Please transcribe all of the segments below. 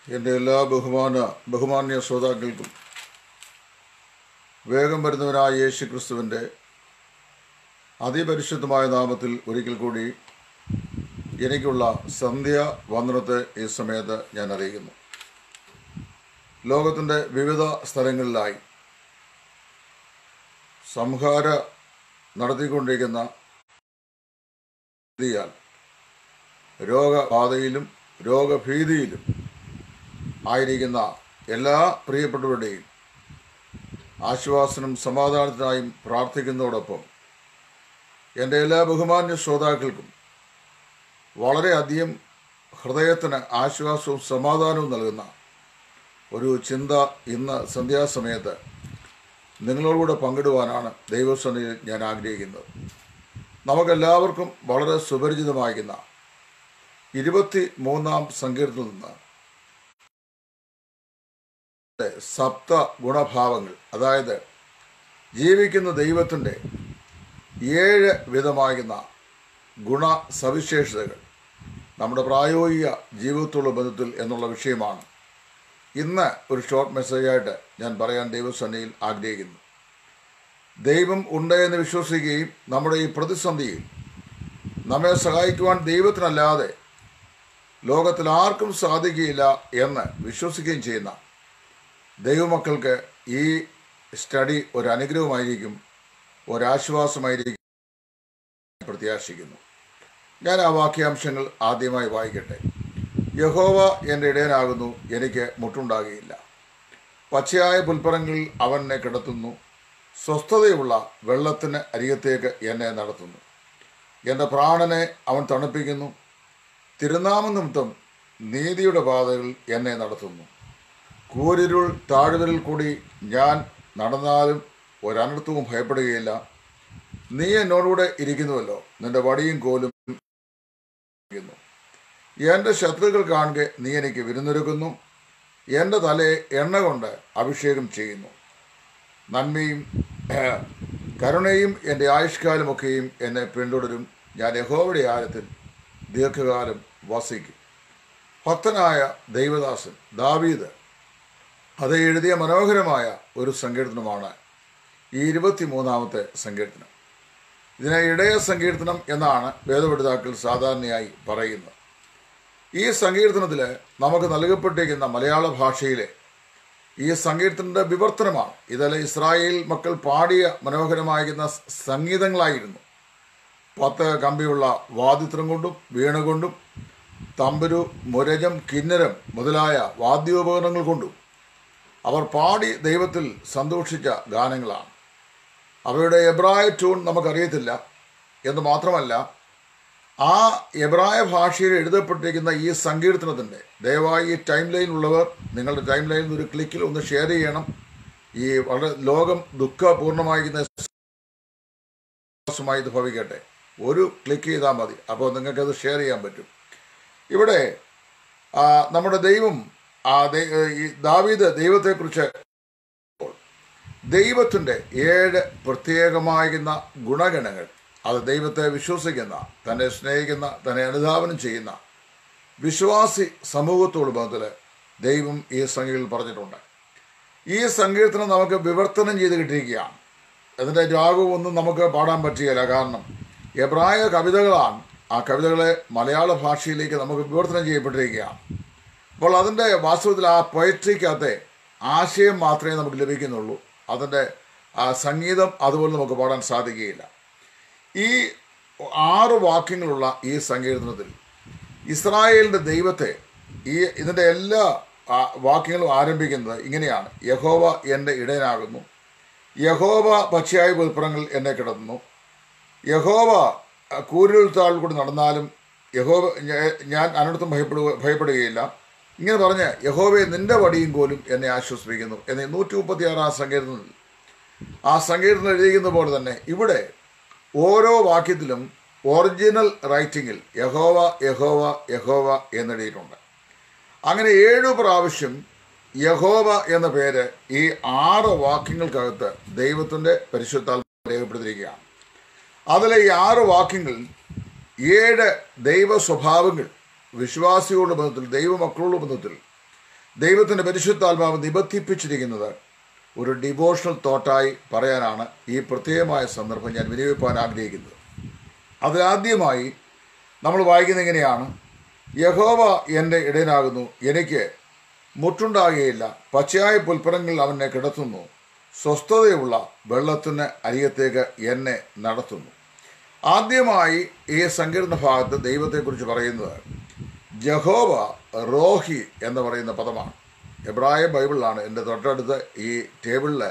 എൻ്റെ എല്ലാ ബഹുമാന ബഹുമാന്യ ശ്രോതാക്കൾക്കും വേഗം വരുന്നവനായ യേശു ക്രിസ്തുവിൻ്റെ അതിപരിശുദ്ധമായ നാമത്തിൽ ഒരിക്കൽ കൂടി എനിക്കുള്ള സന്ധ്യ വന്ദനത്തെ ഈ സമയത്ത് ഞാൻ അറിയിക്കുന്നു ലോകത്തിൻ്റെ വിവിധ സ്ഥലങ്ങളിലായി സംഹാര നടത്തിക്കൊണ്ടിരിക്കുന്ന സ്ഥിതിയാൽ രോഗബാധയിലും രോഗഭീതിയിലും ആയിരിക്കുന്ന എല്ലാ പ്രിയപ്പെട്ടവരുടെയും ആശ്വാസനും സമാധാനത്തിനായും പ്രാർത്ഥിക്കുന്നതോടൊപ്പം എൻ്റെ എല്ലാ ബഹുമാന്യ ശ്രോതാക്കൾക്കും വളരെയധികം ഹൃദയത്തിന് ആശ്വാസവും സമാധാനവും നൽകുന്ന ഒരു ചിന്ത ഇന്ന് സന്ധ്യാസമയത്ത് നിങ്ങളോടുകൂടെ പങ്കിടുവാനാണ് ദൈവസന്നിധിയിൽ ഞാൻ ആഗ്രഹിക്കുന്നത് നമുക്കെല്ലാവർക്കും വളരെ സുപരിചിതമായിരിക്കുന്ന ഇരുപത്തി മൂന്നാം സങ്കീർത്തത്തിൽ നിന്ന് സപ്ത ഗുണഭാവങ്ങൾ അതായത് ജീവിക്കുന്ന ദൈവത്തിൻ്റെ ഏഴ് വിധമാകുന്ന ഗുണ സവിശേഷതകൾ നമ്മുടെ പ്രായോഗിക ജീവിതത്തോടുള്ള ബന്ധത്തിൽ എന്നുള്ള വിഷയമാണ് ഇന്ന് ഒരു ഷോർട്ട് മെസ്സേജായിട്ട് ഞാൻ പറയാൻ ദൈവസന്നിധിയിൽ ആഗ്രഹിക്കുന്നു ദൈവം ഉണ്ട് എന്ന് വിശ്വസിക്കുകയും നമ്മുടെ ഈ പ്രതിസന്ധിയിൽ നമ്മെ സഹായിക്കുവാൻ ദൈവത്തിനല്ലാതെ ലോകത്തിൽ ആർക്കും സാധിക്കുകയില്ല എന്ന് വിശ്വസിക്കുകയും ചെയ്യുന്ന ദൈവമക്കൾക്ക് ഈ സ്റ്റഡി ഒരു അനുഗ്രഹമായിരിക്കും ഒരാശ്വാസമായിരിക്കും പ്രത്യാശിക്കുന്നു ഞാൻ ആ വാക്യാംശങ്ങൾ ആദ്യമായി വായിക്കട്ടെ യഹോവ എൻ്റെ ഇടയനാകുന്നു എനിക്ക് മുട്ടുണ്ടാകുകയില്ല പച്ചയായ പുൽപ്പറങ്ങളിൽ അവൻ എന്നെ കിടത്തുന്നു സ്വസ്ഥതയുള്ള വെള്ളത്തിന് അരികത്തേക്ക് എന്നെ നടത്തുന്നു എൻ്റെ പ്രാണനെ അവൻ തണുപ്പിക്കുന്നു തിരുനാമ നിമിത്തം നീതിയുടെ പാതകൾ എന്നെ നടത്തുന്നു കൂരിരുൾ താഴ്വരിൽ കൂടി ഞാൻ നടന്നാലും ഒരനർത്ഥവും ഭയപ്പെടുകയില്ല നീ എന്നോടുകൂടെ ഇരിക്കുന്നുവല്ലോ നിന്റെ വടിയും കോലും ഇരിക്കുന്നു. എൻ്റെ ശത്രുക്കൾ കാണുക നീ എനിക്ക് വിരുന്നൊരുക്കുന്നു എൻ്റെ തലയെ എണ്ണ കൊണ്ട് അഭിഷേകം ചെയ്യുന്നു നന്മയും ഏഹ്, കരുണയും എൻ്റെ ആയുഷ്കാലമൊക്കെയും എന്നെ പിന്തുടരും ഞാൻ യഹോവയുടെ ആഴത്തിൽ ദീർഘകാലം വസിക്കും ഭക്തനായ ദൈവദാസൻ ദാവീദ് അത് എഴുതിയ മനോഹരമായ ഒരു സങ്കീർത്തനമാണ് ഈ ഇരുപത്തിമൂന്നാമത്തെ സങ്കീർത്തനം ഇതിനെ ഇടയ സങ്കീർത്തനം എന്നാണ് വേദപഠിതാക്കൾ സാധാരണയായി പറയുന്നത് ഈ സങ്കീർത്തനത്തിൽ നമുക്ക് നൽകപ്പെട്ടിരിക്കുന്ന മലയാള ഭാഷയിലെ ഈ സങ്കീർത്തനത്തിന്റെ വിവർത്തനമാണ് ഇതെല്ലാം ഇസ്രായേൽ മക്കൾ പാടിയ മനോഹരമായിരുന്ന സംഗീതങ്ങളായിരുന്നു പത്ത് കമ്പിയുള്ള വാദിത്രം കൊണ്ടും വീണ കൊണ്ടും തമ്പുരു മുരജം കിന്നരം മുതലായ വാദ്യോപകരണങ്ങൾ കൊണ്ടും അവർ പാടി ദൈവത്തിൽ സന്തോഷിച്ച ഗാനങ്ങളാണ് അവയുടെ എബ്രായ ട്യൂൺ നമുക്കറിയത്തില്ല എന്ന് മാത്രമല്ല ആ എബ്രായ ഭാഷയിൽ എഴുതപ്പെട്ടിരിക്കുന്ന ഈ സങ്കീർത്തനത്തിൻ്റെ ദയവായി ഈ ടൈം ലൈൻ ഉള്ളവർ നിങ്ങളുടെ ടൈം ലൈനിൽ ഒരു ക്ലിക്കിൽ ഒന്ന് ഷെയർ ചെയ്യണം ഈ വളരെ ലോകം ദുഃഖപൂർണ്ണമായിരിക്കുന്ന മായി ഇത് ഭവിക്കട്ടെ ഒരു ക്ലിക്ക് ചെയ്താൽ മതി അപ്പോൾ നിങ്ങൾക്കത് ഷെയർ ചെയ്യാൻ പറ്റും ഇവിടെ ആ, നമ്മുടെ ദൈവം ആ ദൈ- ഈ ദാവീദ് ദൈവത്തെക്കുറിച്ച് ദൈവത്തിൻ്റെ ഏഴ് പ്രത്യേകമായിരുന്ന ഗുണഗണങ്ങൾ അത് ദൈവത്തെ വിശ്വസിക്കുന്ന തന്നെ സ്നേഹിക്കുന്ന തന്നെ അനുധാവനം ചെയ്യുന്ന വിശ്വാസി സമൂഹത്തോട് ബന്ധത്തിൽ ദൈവം ഈ സംഖ്യയിൽ പറഞ്ഞിട്ടുണ്ട് ഈ സങ്കീർത്തനം നമുക്ക് വിവർത്തനം ചെയ്ത് കിട്ടിയിരിക്കുകയാണ് അതിൻ്റെ രാഗവും ഒന്നും നമുക്ക് പാടാൻ പറ്റുകയില്ല കാരണം എബ്രായ കവിതകളാണ് ആ കവിതകളെ മലയാള ഭാഷയിലേക്ക് നമുക്ക് വിവർത്തനം ചെയ്യപ്പെട്ടിരിക്കുകയാണ് അപ്പോൾ അതിൻ്റെ വാസ്തവത്തിൽ ആ പൊയട്രിക്കകത്തെ ആശയം മാത്രമേ നമുക്ക് ലഭിക്കുന്നുള്ളൂ അതിൻ്റെ ആ സംഗീതം അതുപോലെ നമുക്ക് പാടാൻ സാധിക്കുകയില്ല ഈ ആറ് വാക്യങ്ങളുള്ള ഈ സങ്കീർത്തനത്തിൽ ഇസ്രായേലിൻ്റെ ദൈവത്തെ ഈ ഇതിൻ്റെ എല്ലാ ആ, വാക്യങ്ങളും ആരംഭിക്കുന്നത് ഇങ്ങനെയാണ് യഹോവ എൻ്റെ ഇടയനാകുന്നു യഹോവ പച്ചയായ പുൽപ്പുറങ്ങൾ എന്നെ കിടന്നു യഹോവ കൂരിൽ താൾ കൂടി നടന്നാലും യഹോവ ഞ- ഞാൻ അനർത്ഥം ഭയപ്പെടുക ഭയപ്പെടുകയില്ല ഇങ്ങനെ പറഞ്ഞ് യഹോവയെ നിന്റെ വടിയും കോലും എന്നെ ആശ്വസിപ്പിക്കുന്നു എന്നീ നൂറ്റി മുപ്പത്തി ആറാം സങ്കീർത്തനത്തിൽ ആ സങ്കീർത്തനം എഴുതിയിരിക്കുന്ന പോലെ തന്നെ ഇവിടെ ഓരോ വാക്യത്തിലും ഒറിജിനൽ റൈറ്റിങ്ങിൽ യഹോവ യഹോവ യഹോവ എന്നെഴുതിയിട്ടുണ്ട് അങ്ങനെ ഏഴു പ്രാവശ്യം യഹോവ എന്ന പേര് ഈ ആറ് വാക്യങ്ങൾക്കകത്ത് ദൈവത്തിൻ്റെ പരിശുദ്ധാത്മ രേഖപ്പെടുത്തിയിരിക്കുകയാണ് അതിലെ ഈ ആറ് വാക്യങ്ങൾ ഏഴ് ദൈവ സ്വഭാവങ്ങൾ വിശ്വാസികളുടെ ബന്ധത്തിൽ ദൈവമക്കളുടെ ബന്ധത്തിൽ ദൈവത്തിൻ്റെ പരിശുദ്ധാത്മാവ് നിബന്ധിപ്പിച്ചിരിക്കുന്നത് ഒരു ഡിവോഷണൽ തോട്ടായി പറയാനാണ് ഈ പ്രത്യേകമായ സന്ദർഭം ഞാൻ വിനിയോഗിക്കാൻ ആഗ്രഹിക്കുന്നത് അതിലാദ്യമായി നമ്മൾ വായിക്കുന്ന ഇങ്ങനെയാണ് യഹോവ എൻ്റെ ഇടയനാകുന്നു എനിക്ക് മുട്ടുണ്ടാകുകയില്ല പച്ചയായ പുൽപ്പറങ്ങളിൽ അവനെ കിടത്തുന്നു സ്വസ്ഥതയുള്ള വെള്ളത്തിന് അരികത്തേക്ക് എന്നെ നടത്തുന്നു ആദ്യമായി ഈ സങ്കീർണ ഭാഗത്ത് ദൈവത്തെക്കുറിച്ച് പറയുന്നത് ജഹോവ റോഹി എന്ന് പറയുന്ന പദമാണ് എബ്രായ ബൈബിളിലാണ് എൻ്റെ തൊട്ടടുത്ത് ഈ ടേബിളിൽ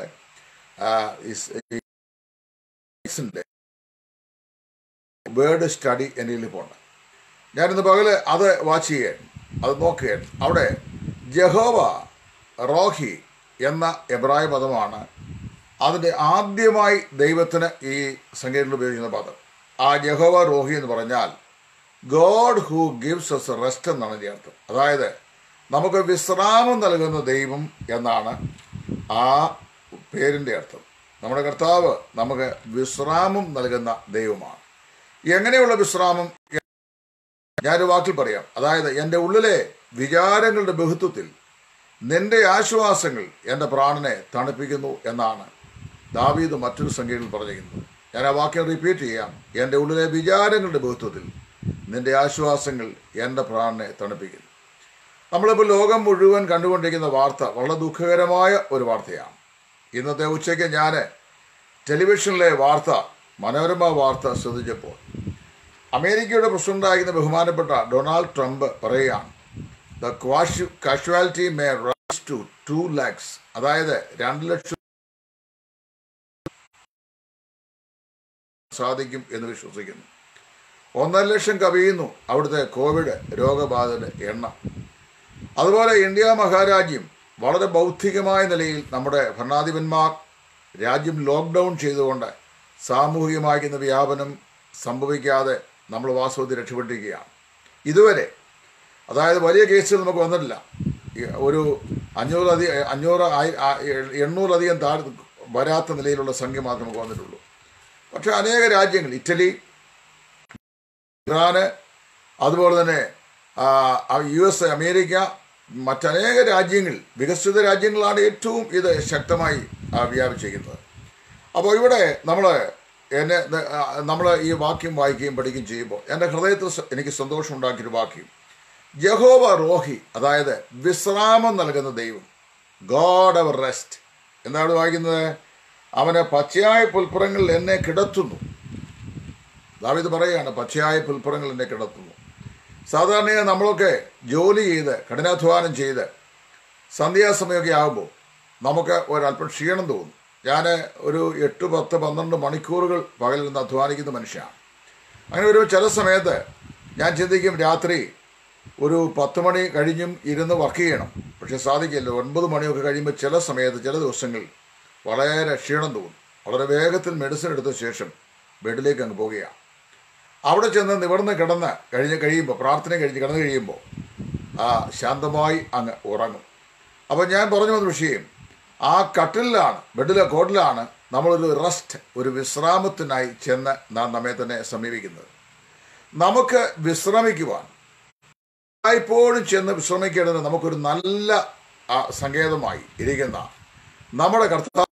വേർഡ് സ്റ്റഡി എൻ്റെ പോണ്ട് ഞാനിന്ന് പകല് അത് വാച്ച് ചെയ്യുകയാണ് അത് നോക്കുകയാണ് അവിടെ ജഹോവ റോഹി എന്ന എബ്രായ പദമാണ് അതിൻ്റെ ആദ്യമായി ദൈവത്തിന് ഈ സംഗീതത്തിൽ ഉപയോഗിക്കുന്ന പദം ആ ജഹോവ റോഹി എന്ന് പറഞ്ഞാൽ God who gives us rest എന്നാണ് ഇതിന്റെ അർത്ഥം അതായത് നമുക്ക് വിശ്രാമം നൽകുന്ന ദൈവം എന്നാണ് ആ പേരിൻ്റെ അർത്ഥം നമ്മുടെ കർത്താവ് നമുക്ക് വിശ്രാമം നൽകുന്ന ദൈവമാണ് എങ്ങനെയുള്ള വിശ്രാമം ഞാനൊരു വാക്കിൽ പറയാം അതായത് എൻ്റെ ഉള്ളിലെ വിചാരങ്ങളുടെ ബഹുത്വത്തിൽ നിന്റെ ആശ്വാസങ്ങൾ എൻ്റെ പ്രാണനെ തണുപ്പിക്കുന്നു എന്നാണ് ദാവീദ് മറ്റൊരു സംഖ്യയിൽ പറഞ്ഞിരിക്കുന്നത് ഞാൻ ആ വാക്യം റിപ്പീറ്റ് ചെയ്യാം എൻ്റെ ഉള്ളിലെ വിചാരങ്ങളുടെ ബഹുത്വത്തിൽ നിന്റെ ആശ്വാസങ്ങൾ എൻ്റെ പ്രാണനെ തണുപ്പിക്കുന്നു നമ്മളിപ്പോൾ ലോകം മുഴുവൻ കണ്ടുകൊണ്ടിരിക്കുന്ന വാർത്ത വളരെ ദുഃഖകരമായ ഒരു വാർത്തയാണ് ഇന്നത്തെ ഉച്ചയ്ക്ക് ഞാൻ ടെലിവിഷനിലെ വാർത്ത മനോരമ വാർത്ത ശ്രദ്ധിച്ചപ്പോൾ അമേരിക്കയുടെ പ്രസിഡന്റായിരുന്ന ബഹുമാനപ്പെട്ട ഡൊണാൾഡ് ട്രംപ് പറയുകയാണ് ദ ക്വാഷു casualty may rise to to lakhs അതായത് രണ്ട് ലക്ഷം സാധിക്കും എന്ന് വിശ്വസിക്കുന്നു ഒന്നര ലക്ഷം കവിയുന്നു അവിടുത്തെ കോവിഡ് രോഗബാധയുടെ എണ്ണം അതുപോലെ ഇന്ത്യ മഹാരാജ്യം വളരെ ബൗദ്ധികമായ നിലയിൽ നമ്മുടെ ഭരണാധിപന്മാർ രാജ്യം ലോക്ക്ഡൗൺ ചെയ്തുകൊണ്ട് സാമൂഹികമാക്കുന്ന വ്യാപനം സംഭവിക്കാതെ നമ്മൾ വാസ്തവത്തിൽ രക്ഷപ്പെട്ടിരിക്കുകയാണ് ഇതുവരെ അതായത് വലിയ കേസുകൾ നമുക്ക് വന്നിട്ടില്ല ഈ ഒരു അഞ്ഞൂറധികം അഞ്ഞൂറ് ആയി- ആ- എണ്ണൂറധികം താഴെ വരാത്ത നിലയിലുള്ള സംഖ്യ മാത്രമേ നമുക്ക് വന്നിട്ടുള്ളൂ പക്ഷേ അനേക രാജ്യങ്ങൾ ഇറ്റലി ഇറാന് അതുപോലെ തന്നെ ആ, ആ, യു എസ് അമേരിക്ക മറ്റനേക രാജ്യങ്ങൾ വികസിത രാജ്യങ്ങളാണ് ഏറ്റവും ഇത് ശക്തമായി ആ, വ്യാപിച്ചിരിക്കുന്നത് അപ്പോൾ ഇവിടെ നമ്മൾ എന്നെ നമ്മൾ ഈ വാക്യം വായിക്കുകയും പഠിക്കുകയും ചെയ്യുമ്പോൾ എൻ്റെ ഹൃദയത്തിൽ സ- എനിക്ക് സന്തോഷം ഉണ്ടാക്കിയൊരു വാക്യം യഹോവ റോഹി അതായത് വിശ്രാമം നൽകുന്ന ദൈവം ഗോഡ് അവർ റെസ്റ്റ് എന്താണ് വായിക്കുന്നത് അവന് പച്ചയായ പുൽപ്പുറങ്ങളിൽ എന്നെ കിടത്തുന്നു ദാവിത് പറയുകയാണ് പച്ചയായ പുൽപ്പുറങ്ങൾ എന്നെ കിടത്തുന്നു സാധാരണ നമ്മളൊക്കെ ജോലി ചെയ്ത് കഠിനാധ്വാനം ചെയ്ത് സന്ധ്യാസമയമൊക്കെ ആകുമ്പോൾ നമുക്ക് ഒരല്പം ക്ഷീണം തോന്നും ഞാൻ ഒരു എട്ട് പത്ത് പന്ത്രണ്ട് മണിക്കൂറുകൾ പകലിൽ നിന്ന് അധ്വാനിക്കുന്ന മനുഷ്യനാണ് അങ്ങനെ ഒരു ചില സമയത്ത് ഞാൻ ചിന്തിക്കും രാത്രി ഒരു പത്ത് മണി കഴിഞ്ഞും ഇരുന്ന് വർക്ക് ചെയ്യണം പക്ഷെ സാധിക്കില്ല ഒൻപത് മണിയൊക്കെ കഴിയുമ്പോൾ ചില സമയത്ത് ചില ദിവസങ്ങളിൽ വളരെ ക്ഷീണം തോന്നും വളരെ വേഗത്തിൽ മെഡിസിൻ എടുത്ത ശേഷം ബെഡിലേക്ക് അങ്ങ് പോവുകയാണ് അവിടെ ചെന്ന് നിവർന്ന് കിടന്ന് കഴിഞ്ഞ് കഴിയുമ്പോൾ പ്രാർത്ഥന കഴിഞ്ഞ് കിടന്നു കഴിയുമ്പോൾ ആ ശാന്തമായി അങ്ങ് ഉറങ്ങും അപ്പോൾ ഞാൻ പറഞ്ഞു വന്ന വിഷയം ആ കട്ടിലാണ് ബെഡിലെ കോട്ടിലാണ് നമ്മളൊരു റെസ്റ്റ് ഒരു വിശ്രാമത്തിനായി ചെന്ന് നാം നമ്മെ തന്നെ സമീപിക്കുന്നത് നമുക്ക് വിശ്രമിക്കുവാൻ എല്ലായ്പ്പോഴും ചെന്ന് വിശ്രമിക്കേണ്ടത് നമുക്കൊരു നല്ല ആ, സങ്കേതമായി ഇരിക്കുന്ന നമ്മുടെ കർത്താവ്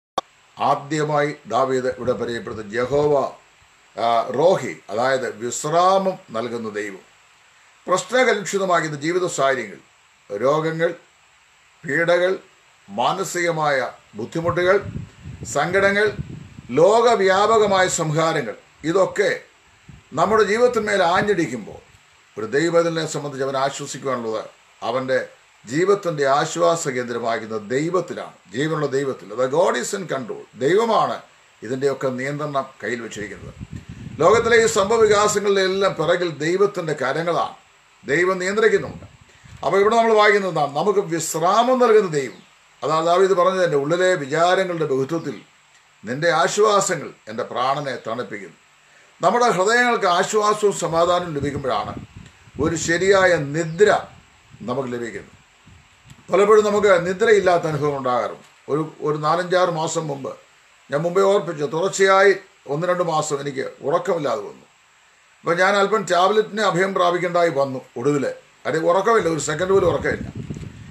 ആദ്യമായി ദാവീദ് ഇവിടെ പരിചയപ്പെടുത്തുന്ന ജഹോവ ആ, റോഹി അതായത് വിശ്രാമം നൽകുന്ന ദൈവം പ്രശ്നകലുഷിതമാകുന്ന ജീവിത സാഹചര്യങ്ങൾ രോഗങ്ങൾ പീഡകൾ മാനസികമായ ബുദ്ധിമുട്ടുകൾ സങ്കടങ്ങൾ ലോകവ്യാപകമായ സംഹാരങ്ങൾ ഇതൊക്കെ നമ്മുടെ ജീവിതത്തിന്മേൽ ആഞ്ഞടിക്കുമ്പോൾ ഒരു ദൈവത്തിനെ സംബന്ധിച്ച് അവൻ ആശ്വസിക്കുവാനുള്ളത് അവൻ്റെ ജീവിതത്തിൻ്റെ ആശ്വാസ കേന്ദ്രമാകുന്ന ദൈവത്തിലാണ് ജീവനുള്ള ദൈവത്തിൽ അത് ഗോഡ് ഈസ് ഇൻ കൺട്രോൾ ദൈവമാണ് ഇതിൻ്റെയൊക്കെ നിയന്ത്രണം കയ്യിൽ വെച്ചിരിക്കുന്നത് ലോകത്തിലെ ഈ സംഭവ വികാസങ്ങളിലെല്ലാം പിറകിൽ ദൈവത്തിൻ്റെ കരങ്ങളാണ് ദൈവം നിയന്ത്രിക്കുന്നുണ്ട് അപ്പോൾ ഇവിടെ നമ്മൾ വായിക്കുന്നത് എന്താണ് നമുക്ക് വിശ്രാമം നൽകുന്ന ദൈവം അതാണ് ദാവീദ് പറഞ്ഞത് എൻ്റെ ഉള്ളിലെ വിചാരങ്ങളുടെ ബഹുത്വത്തിൽ നിന്റെ ആശ്വാസങ്ങൾ എൻ്റെ പ്രാണനെ തണുപ്പിക്കുന്നു നമ്മുടെ ഹൃദയങ്ങൾക്ക് ആശ്വാസവും സമാധാനവും ലഭിക്കുമ്പോഴാണ് ഒരു ശരിയായ നിദ്ര നമുക്ക് ലഭിക്കുന്നത് പലപ്പോഴും നമുക്ക് നിദ്രയില്ലാത്ത അനുഭവം ഉണ്ടാകാറുണ്ട് ഒരു ഒരു നാലഞ്ചാറ് മാസം മുമ്പ് ഞാൻ മുമ്പേ ഓർപ്പിച്ചു തുടർച്ചയായി ഒന്ന് രണ്ട് മാസം എനിക്ക് ഉറക്കമില്ലാതെ വന്നു അപ്പോൾ ഞാൻ അല്പം ടാബ്ലറ്റിന് അഭയം പ്രാപിക്കേണ്ടതായി വന്നു ഒടുവിൽ അത് ഉറക്കമില്ല ഒരു സെക്കൻഡ് പോലും ഉറക്കമില്ല